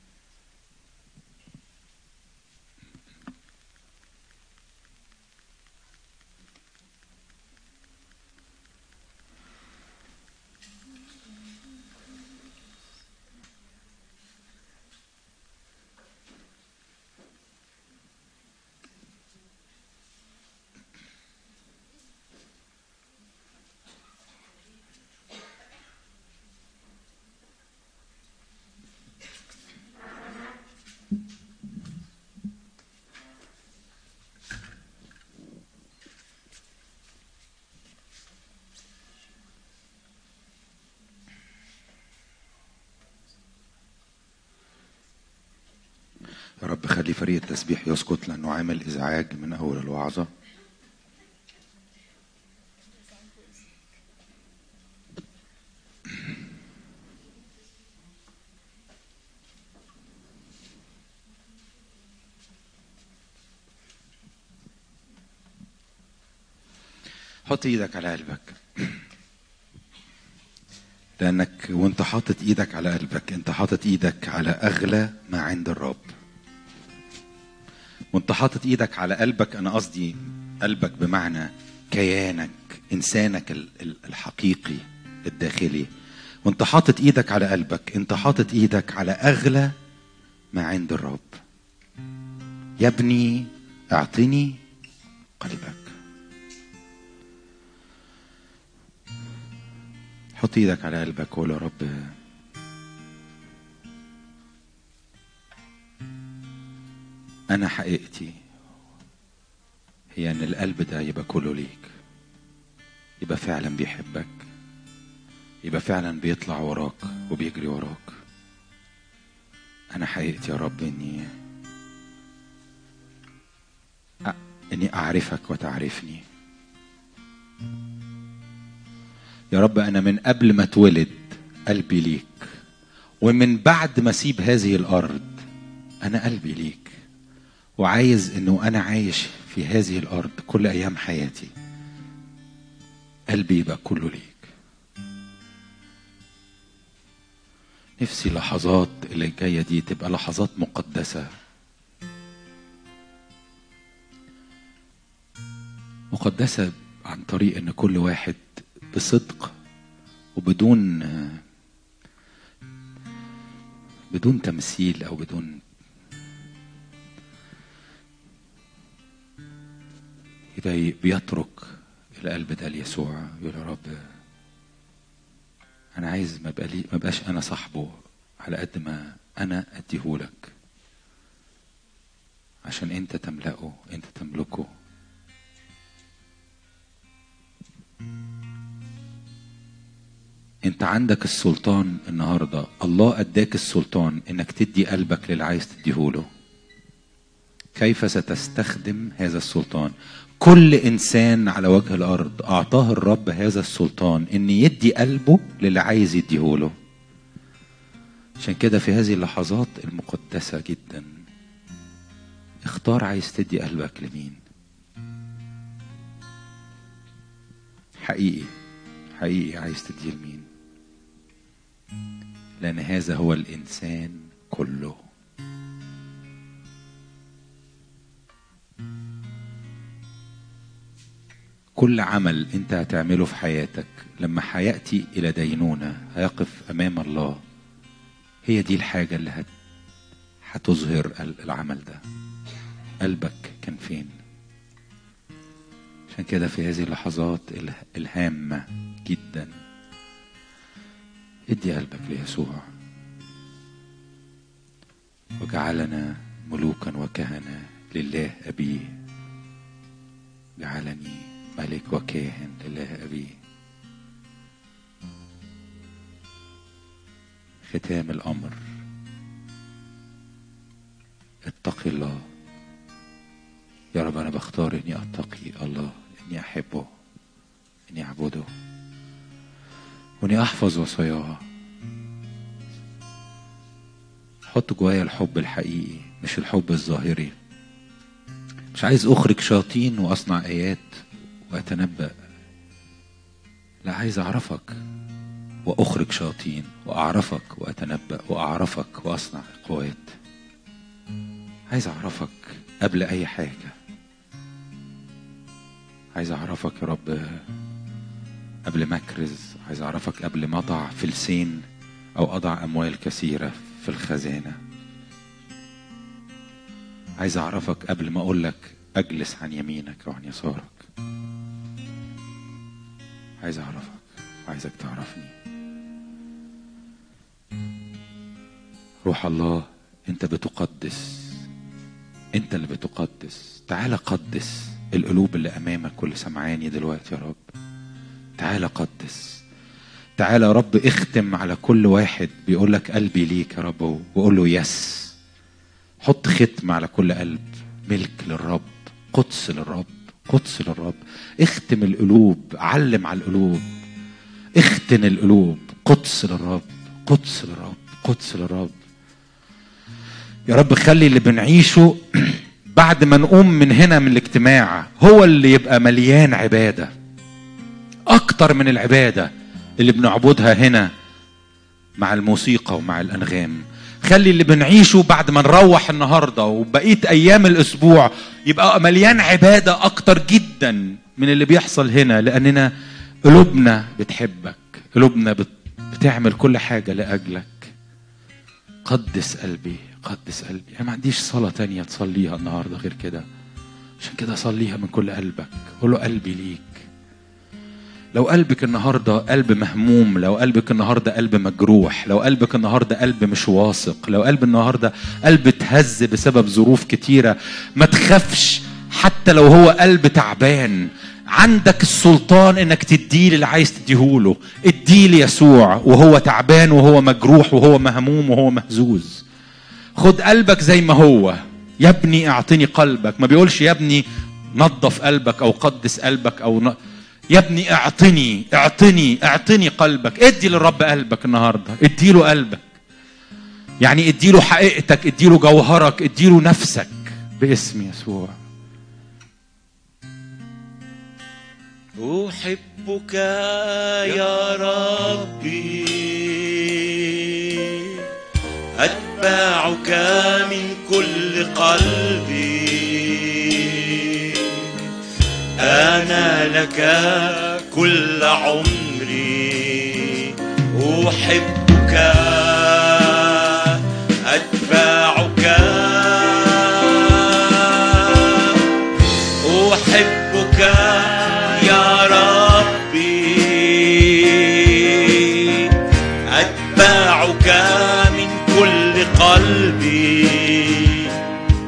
يا رب خلي فريق التسبيح يسكت لانه عامل ازعاج من اول الوعظه حط ايدك على قلبك لانك وانت حاطط ايدك على قلبك انت حاطط ايدك على اغلى ما عند الرب وانت حاطط ايدك على قلبك انا قصدي قلبك بمعنى كيانك انسانك ال- ال- الحقيقي الداخلي وانت حاطط ايدك على قلبك انت حاطط ايدك على اغلى ما عند الرب يا ابني اعطني قلبك حط ايدك على قلبك وقول يا رب انا حقيقتي هي ان القلب ده يبقى كله ليك يبقى فعلا بيحبك يبقى فعلا بيطلع وراك وبيجري وراك انا حقيقتي يا رب اني أ- اني اعرفك وتعرفني يا رب انا من قبل ما اتولد قلبي ليك ومن بعد ما اسيب هذه الارض انا قلبي ليك وعايز انه انا عايش في هذه الارض كل ايام حياتي قلبي يبقى كله ليك نفسي لحظات اللي جايه دي تبقى لحظات مقدسه مقدسه عن طريق ان كل واحد بصدق وبدون بدون تمثيل او بدون كده بيترك القلب ده ليسوع يقول يا رب انا عايز ما بقى لي ما بقاش انا صاحبه على قد ما انا اديهولك عشان انت تملأه انت تملكه انت عندك السلطان النهارده الله اداك السلطان انك تدي قلبك للي عايز تديهوله كيف ستستخدم هذا السلطان كل انسان على وجه الارض اعطاه الرب هذا السلطان ان يدي قلبه للي عايز يديهوله عشان كده في هذه اللحظات المقدسة جدا اختار عايز تدي قلبك لمين حقيقي حقيقي عايز تديه لمين لأن هذا هو الإنسان كله كل عمل انت هتعمله في حياتك لما هياتي الى دينونه هيقف امام الله هي دي الحاجه اللي هت... هتظهر ال- العمل ده قلبك كان فين عشان كده في هذه اللحظات ال- الهامه جدا ادي قلبك ليسوع وجعلنا ملوكا وكهنة لله أبيه جعلني ملك وكاهن لله أبيه ختام الأمر اتقي الله يا رب أنا بختار إني أتقي الله إني أحبه إني أعبده وإني أحفظ وصاياه حط جوايا الحب الحقيقي مش الحب الظاهري مش عايز اخرج شياطين واصنع ايات واتنبأ لا عايز اعرفك واخرج شياطين واعرفك واتنبأ واعرفك واصنع قوات عايز اعرفك قبل اي حاجة عايز اعرفك يا رب قبل ما اكرز عايز اعرفك قبل ما اضع فلسين او اضع اموال كثيره في الخزانه عايز اعرفك قبل ما اقول لك اجلس عن يمينك وعن يسارك عايز اعرفك وعايزك تعرفني روح الله انت بتقدس انت اللي بتقدس تعال قدس القلوب اللي امامك كل سمعاني دلوقتي يا رب تعال قدس تعال يا رب اختم على كل واحد بيقول لك قلبي ليك يا رب وقول له يس حط ختم على كل قلب ملك للرب قدس للرب قدس للرب اختم القلوب علم على القلوب اختن القلوب قدس للرب قدس للرب قدس للرب يا رب خلي اللي بنعيشه بعد ما نقوم من هنا من الاجتماع هو اللي يبقى مليان عباده اكتر من العباده اللي بنعبدها هنا مع الموسيقى ومع الانغام خلي اللي بنعيشه بعد ما نروح النهارده وبقيه ايام الاسبوع يبقى مليان عباده اكتر جدا من اللي بيحصل هنا لاننا قلوبنا بتحبك قلوبنا بت... بتعمل كل حاجه لاجلك قدس قلبي قدس قلبي انا ما عنديش صلاه تانية تصليها النهارده غير كده عشان كده صليها من كل قلبك قول له قلبي ليك لو قلبك النهارده قلب مهموم لو قلبك النهارده قلب مجروح لو قلبك النهارده قلب مش واثق لو قلب النهارده قلب اتهز بسبب ظروف كتيره ما تخافش حتى لو هو قلب تعبان عندك السلطان انك تديه اللي عايز تديهوله اديه ليسوع وهو تعبان وهو مجروح وهو مهموم وهو مهزوز خد قلبك زي ما هو يا ابني اعطني قلبك ما بيقولش يا ابني نظف قلبك او قدس قلبك او ن... يا ابني اعطني اعطني اعطني قلبك ادي للرب قلبك النهارده ادي له قلبك يعني ادي له حقيقتك ادي له جوهرك ادي له نفسك باسم يسوع أحبك يا ربي أتبعك من كل قلبي أنا لك كل عمري أحبك أتبعك أحبك يا ربي أتبعك من كل قلبي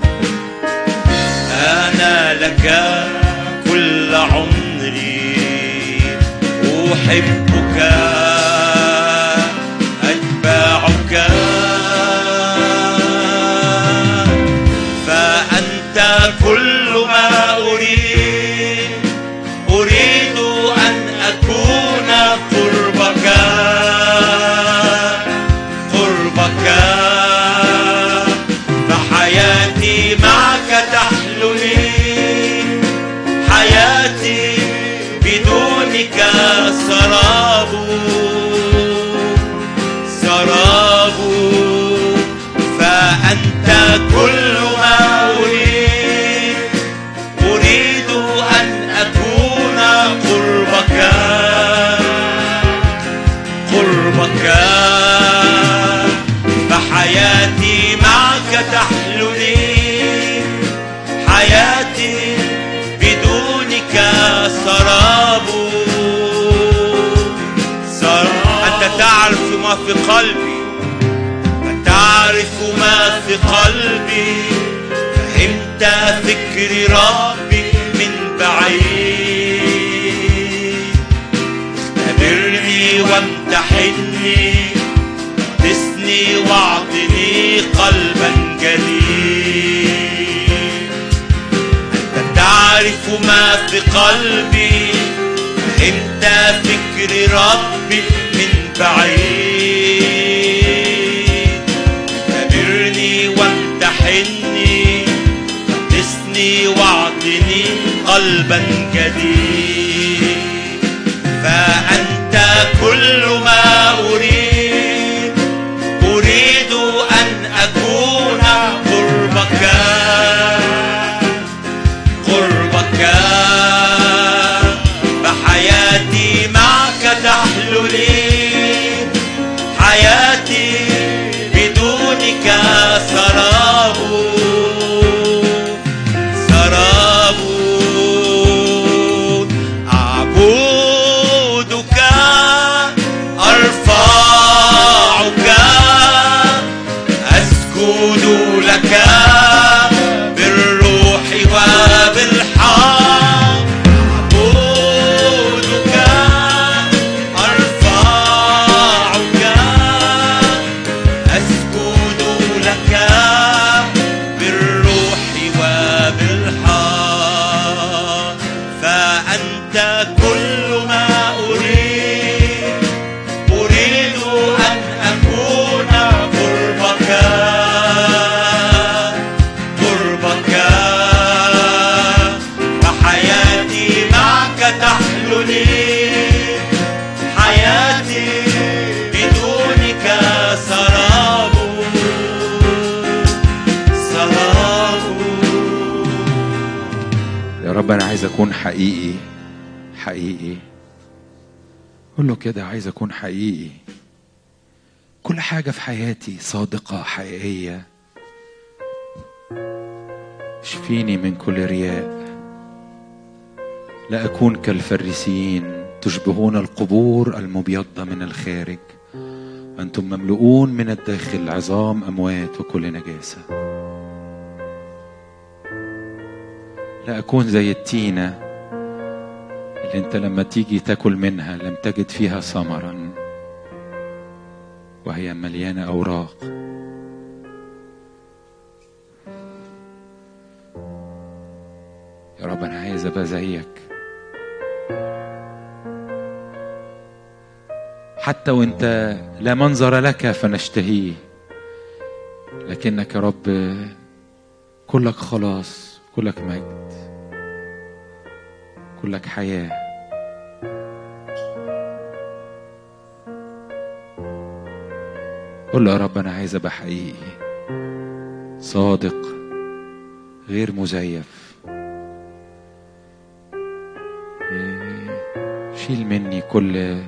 أنا لك كل عمري أحبك أتبعك فأنت كل ما أريد أريد أن أكون قربك قربك فحياتي معك تحلو لي حياتي بدونك سراب سراب فأنت كل ما أريد أريد أن أكون معك تحلو لي حياتي بدونك سراب سراب أنت تعرف ما في قلبي تعرف ما في قلبي فهمت فكر ربي من بعيد اختبرني وامتحني قدسني واعطني قلبا جديد أنت تعرف ما في قلبي فهمت فكر ربي من بعيد اختبرني وامتحني قدسني واعطني قلبا جديد فأنت كل ما أريد أريد أن أكون قربك قربك فحياتي معك تحلو لي حياتي بدونك سراب سراب أعبدك أرفعك أسجد لك بالروح وبالحق أعبدك أرفعك أسجد لك بالروح وبالحق فأنت كل ما أريد أريد أن أكون قربك قربك فحياتي معك تحلو لي حياتي بدونك سراب سراب يا رب انا عايز اكون حقيقي حقيقي قول له كده عايز اكون حقيقي كل حاجه في حياتي صادقه حقيقيه اشفيني من كل رياء لا اكون كالفريسيين تشبهون القبور المبيضه من الخارج انتم مملؤون من الداخل عظام اموات وكل نجاسه لا أكون زي التينة اللي أنت لما تيجي تاكل منها لم تجد فيها ثمرا وهي مليانة أوراق يا رب أنا عايز أبقى زيك حتى وأنت لا منظر لك فنشتهيه لكنك يا رب كلك خلاص كلك مجد كلك حياة قول له يا رب أنا عايز أبقى حقيقي صادق غير مزيف إيه، شيل مني كل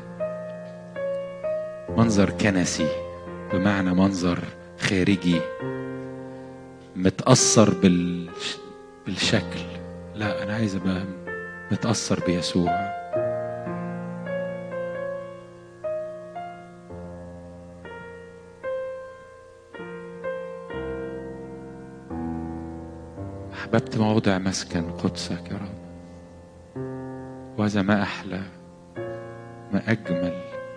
منظر كنسي بمعنى منظر خارجي متأثر بال... بالشكل لا أنا عايز أبقى متأثر بيسوع أحببت موضع مسكن قدسك يا رب وهذا ما أحلى ما أجمل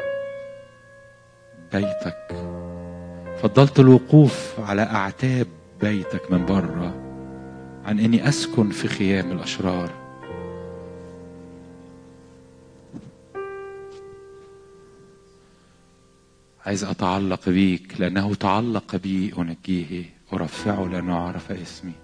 بيتك فضلت الوقوف على أعتاب بيتك من بره عن إني أسكن في خيام الأشرار عايز أتعلق بيك لأنه تعلق بي أنجيه أرفعه لأنه عرف اسمي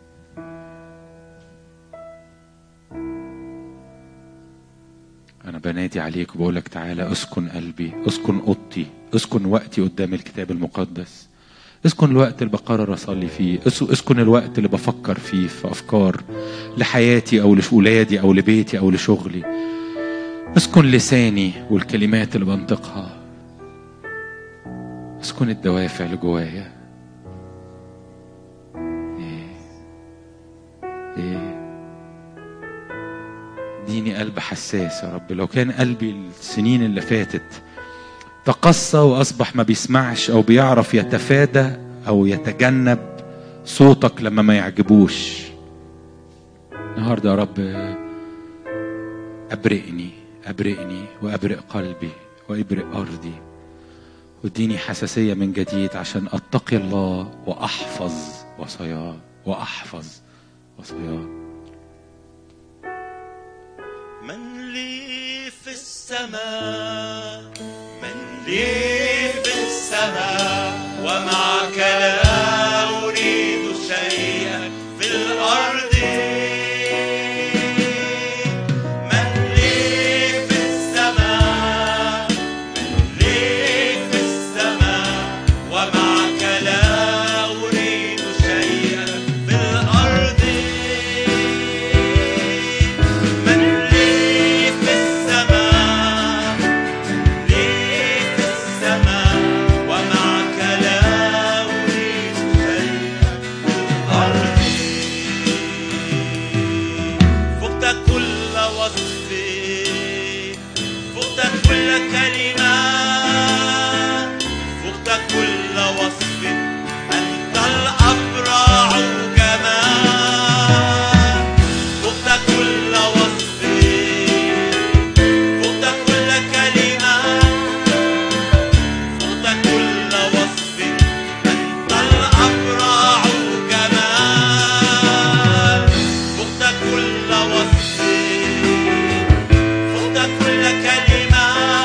أنا بنادي عليك وبقول لك تعالى اسكن قلبي اسكن أوضتي اسكن وقتي قدام الكتاب المقدس اسكن الوقت اللي بقرر أصلي فيه اس- اسكن الوقت اللي بفكر فيه في أفكار لحياتي أو لأولادي أو لبيتي أو لشغلي اسكن لساني والكلمات اللي بنطقها اسكن الدوافع اللي جوايا اديني قلب حساس يا رب لو كان قلبي السنين اللي فاتت تقصى واصبح ما بيسمعش او بيعرف يتفادى او يتجنب صوتك لما ما يعجبوش النهارده يا رب ابرئني ابرئني وابرئ قلبي وابرئ ارضي واديني حساسيه من جديد عشان اتقي الله واحفظ وصاياه واحفظ وصاياه من لي في السماء من لي في السماء ومعك لا أريد شيئا في الأرض من لي في السماء من لي في السماء ومعك لا أريد شيئا في الأرض من لي في السماء لي في السماء ومعك لا أريد شيئا في الأرض فقت كل وصف فقت كل كلمة فقت كل وصف أنت الأبرع جمال فقت كل وصف فقت كل كلمة فقت كل وصف أنت الأبرع جمال فقت كل وصف فقت كل كلمة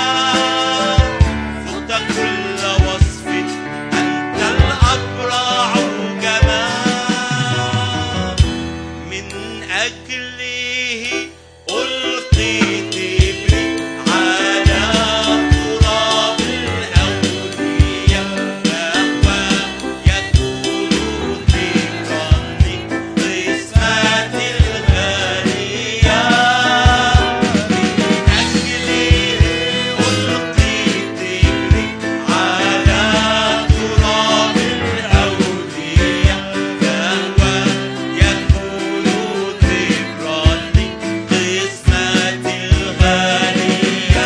فقت كل وصف أنت الأبرع جمال من أجله ألقيت بي على تراب الأودية فهو يكون ذكرا لقسمة الغالية من أجله ألقيت بي على تراب الأودية فهو يكون ذكرا لقسمة الغالية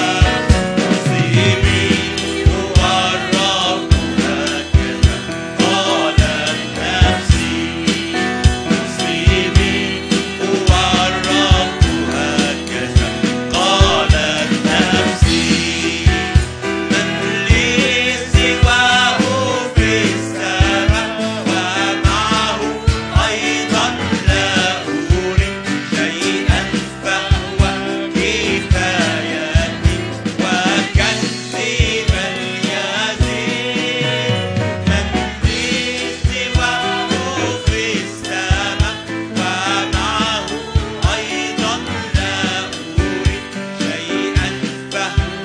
نصيبي هو الرب هكذا قالت نفسي نصيبي هو الرب هكذا قالت نفسي من لي سواه في السماء ومعه أيضا لا أريد شيئا فهو كفايتي وكنزي بل يزيد من لي سواه في السماء ومعه أيضا لا أريد شيئا فهو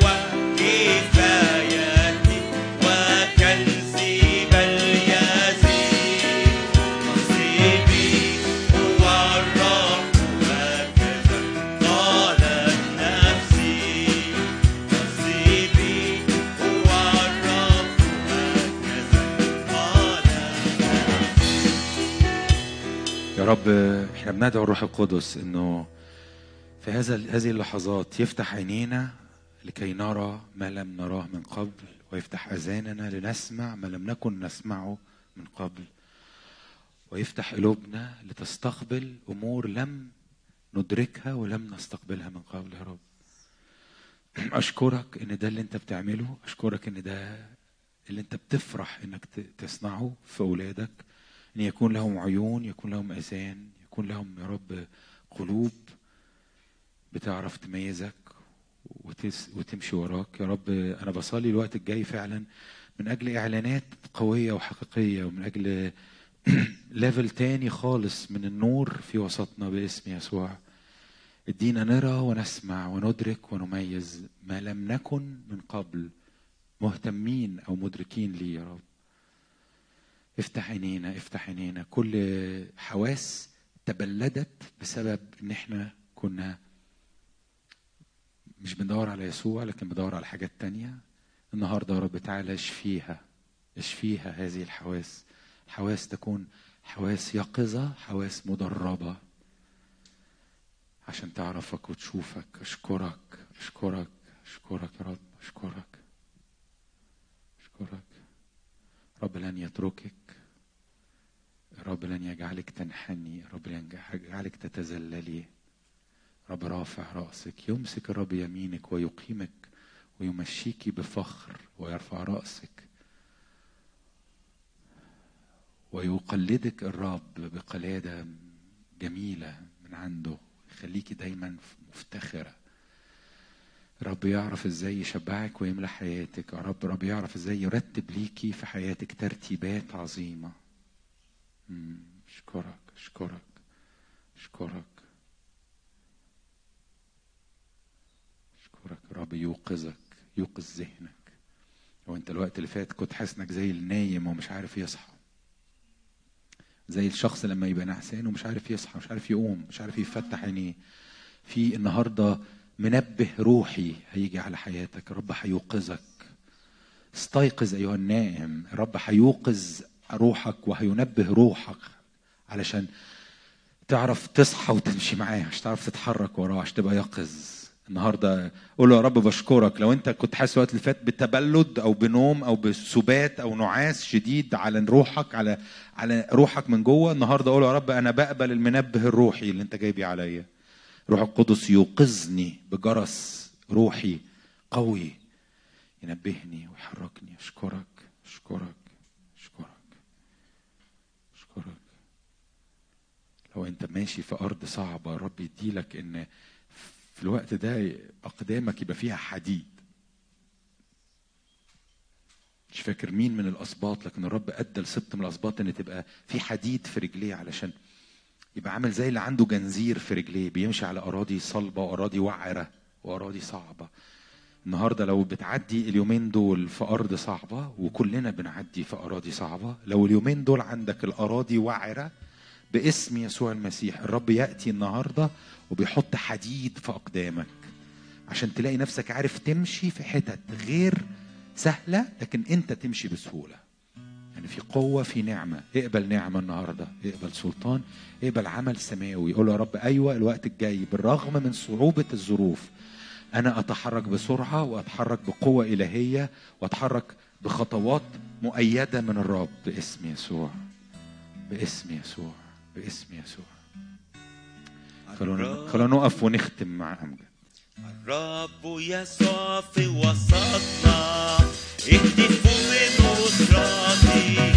كفايتي وكنزي بل يزيد نصيبي هو الرب هكذا قالت نفسي نصيبي هو الرب هكذا قالت يا رب احنا بندعو الروح القدس انه في هذا هذه اللحظات يفتح عينينا لكي نرى ما لم نراه من قبل ويفتح اذاننا لنسمع ما لم نكن نسمعه من قبل ويفتح قلوبنا لتستقبل امور لم ندركها ولم نستقبلها من قبل يا رب اشكرك ان ده اللي انت بتعمله اشكرك ان ده اللي انت بتفرح انك ت- تصنعه في اولادك ان يكون لهم عيون يكون لهم اذان يكون لهم يا رب قلوب بتعرف تميزك وتس وتمشي وراك يا رب انا بصلي الوقت الجاي فعلا من اجل اعلانات قويه وحقيقيه ومن اجل ليفل تاني خالص من النور في وسطنا باسم يسوع ادينا نرى ونسمع وندرك ونميز ما لم نكن من قبل مهتمين او مدركين ليه يا رب افتح عينينا افتح عينينا كل حواس تبلدت بسبب ان احنا كنا مش بندور على يسوع لكن بندور على حاجات تانية النهارده يا رب تعالى اشفيها اشفيها هذه الحواس حواس تكون حواس يقظة حواس مدربة عشان تعرفك وتشوفك اشكرك اشكرك اشكرك يا رب اشكرك اشكرك رب لن يتركك رب لن يجعلك تنحني رب لن يجعلك تتذللي رب رافع رأسك يمسك الرب يمينك ويقيمك ويمشيك بفخر ويرفع رأسك ويقلدك الرب بقلادة جميلة من عنده يخليكي دايما مفتخرة رب يعرف ازاي يشبعك ويملى حياتك يا رب رب يعرف ازاي يرتب ليكي في حياتك ترتيبات عظيمة مم. اشكرك اشكرك اشكرك اشكرك رب يوقظك يوقظ ذهنك وانت الوقت اللي فات كنت حاسس انك زي النايم ومش عارف يصحى زي الشخص لما يبقى نعسان ومش عارف يصحى مش عارف يقوم مش عارف يفتح عينيه في النهارده منبه روحي هيجي على حياتك رب هيوقظك استيقظ ايها النائم رب هيوقظ روحك وهينبه روحك علشان تعرف تصحى وتمشي معاه عشان تعرف تتحرك وراه عشان تبقى يقظ النهارده قول له يا رب بشكرك لو انت كنت حاسس الوقت اللي فات بتبلد او بنوم او بسبات او نعاس شديد على روحك على على روحك من جوه النهارده قول له يا رب انا بقبل المنبه الروحي اللي انت جايبيه عليا روح القدس يوقظني بجرس روحي قوي ينبهني ويحركني اشكرك اشكرك اشكرك اشكرك لو انت ماشي في ارض صعبه رب يديلك ان في الوقت ده اقدامك يبقى فيها حديد مش فاكر مين من الاسباط لكن الرب ادى لسبط من الاسباط ان تبقى في حديد في رجليه علشان يبقى عامل زي اللي عنده جنزير في رجليه بيمشي على اراضي صلبه واراضي وعره واراضي صعبه النهارده لو بتعدي اليومين دول في ارض صعبه وكلنا بنعدي في اراضي صعبه لو اليومين دول عندك الاراضي وعره باسم يسوع المسيح الرب ياتي النهارده وبيحط حديد في اقدامك عشان تلاقي نفسك عارف تمشي في حتت غير سهله لكن انت تمشي بسهوله يعني في قوة في نعمة اقبل نعمة النهاردة اقبل سلطان اقبل عمل سماوي قول له يا رب أيوة الوقت الجاي بالرغم من صعوبة الظروف أنا أتحرك بسرعة وأتحرك بقوة إلهية وأتحرك بخطوات مؤيدة من الرب باسم يسوع باسم يسوع باسم يسوع خلونا خلونا نقف ونختم مع أمجد الرب يسوع في وسطنا اهتفوا بنصرته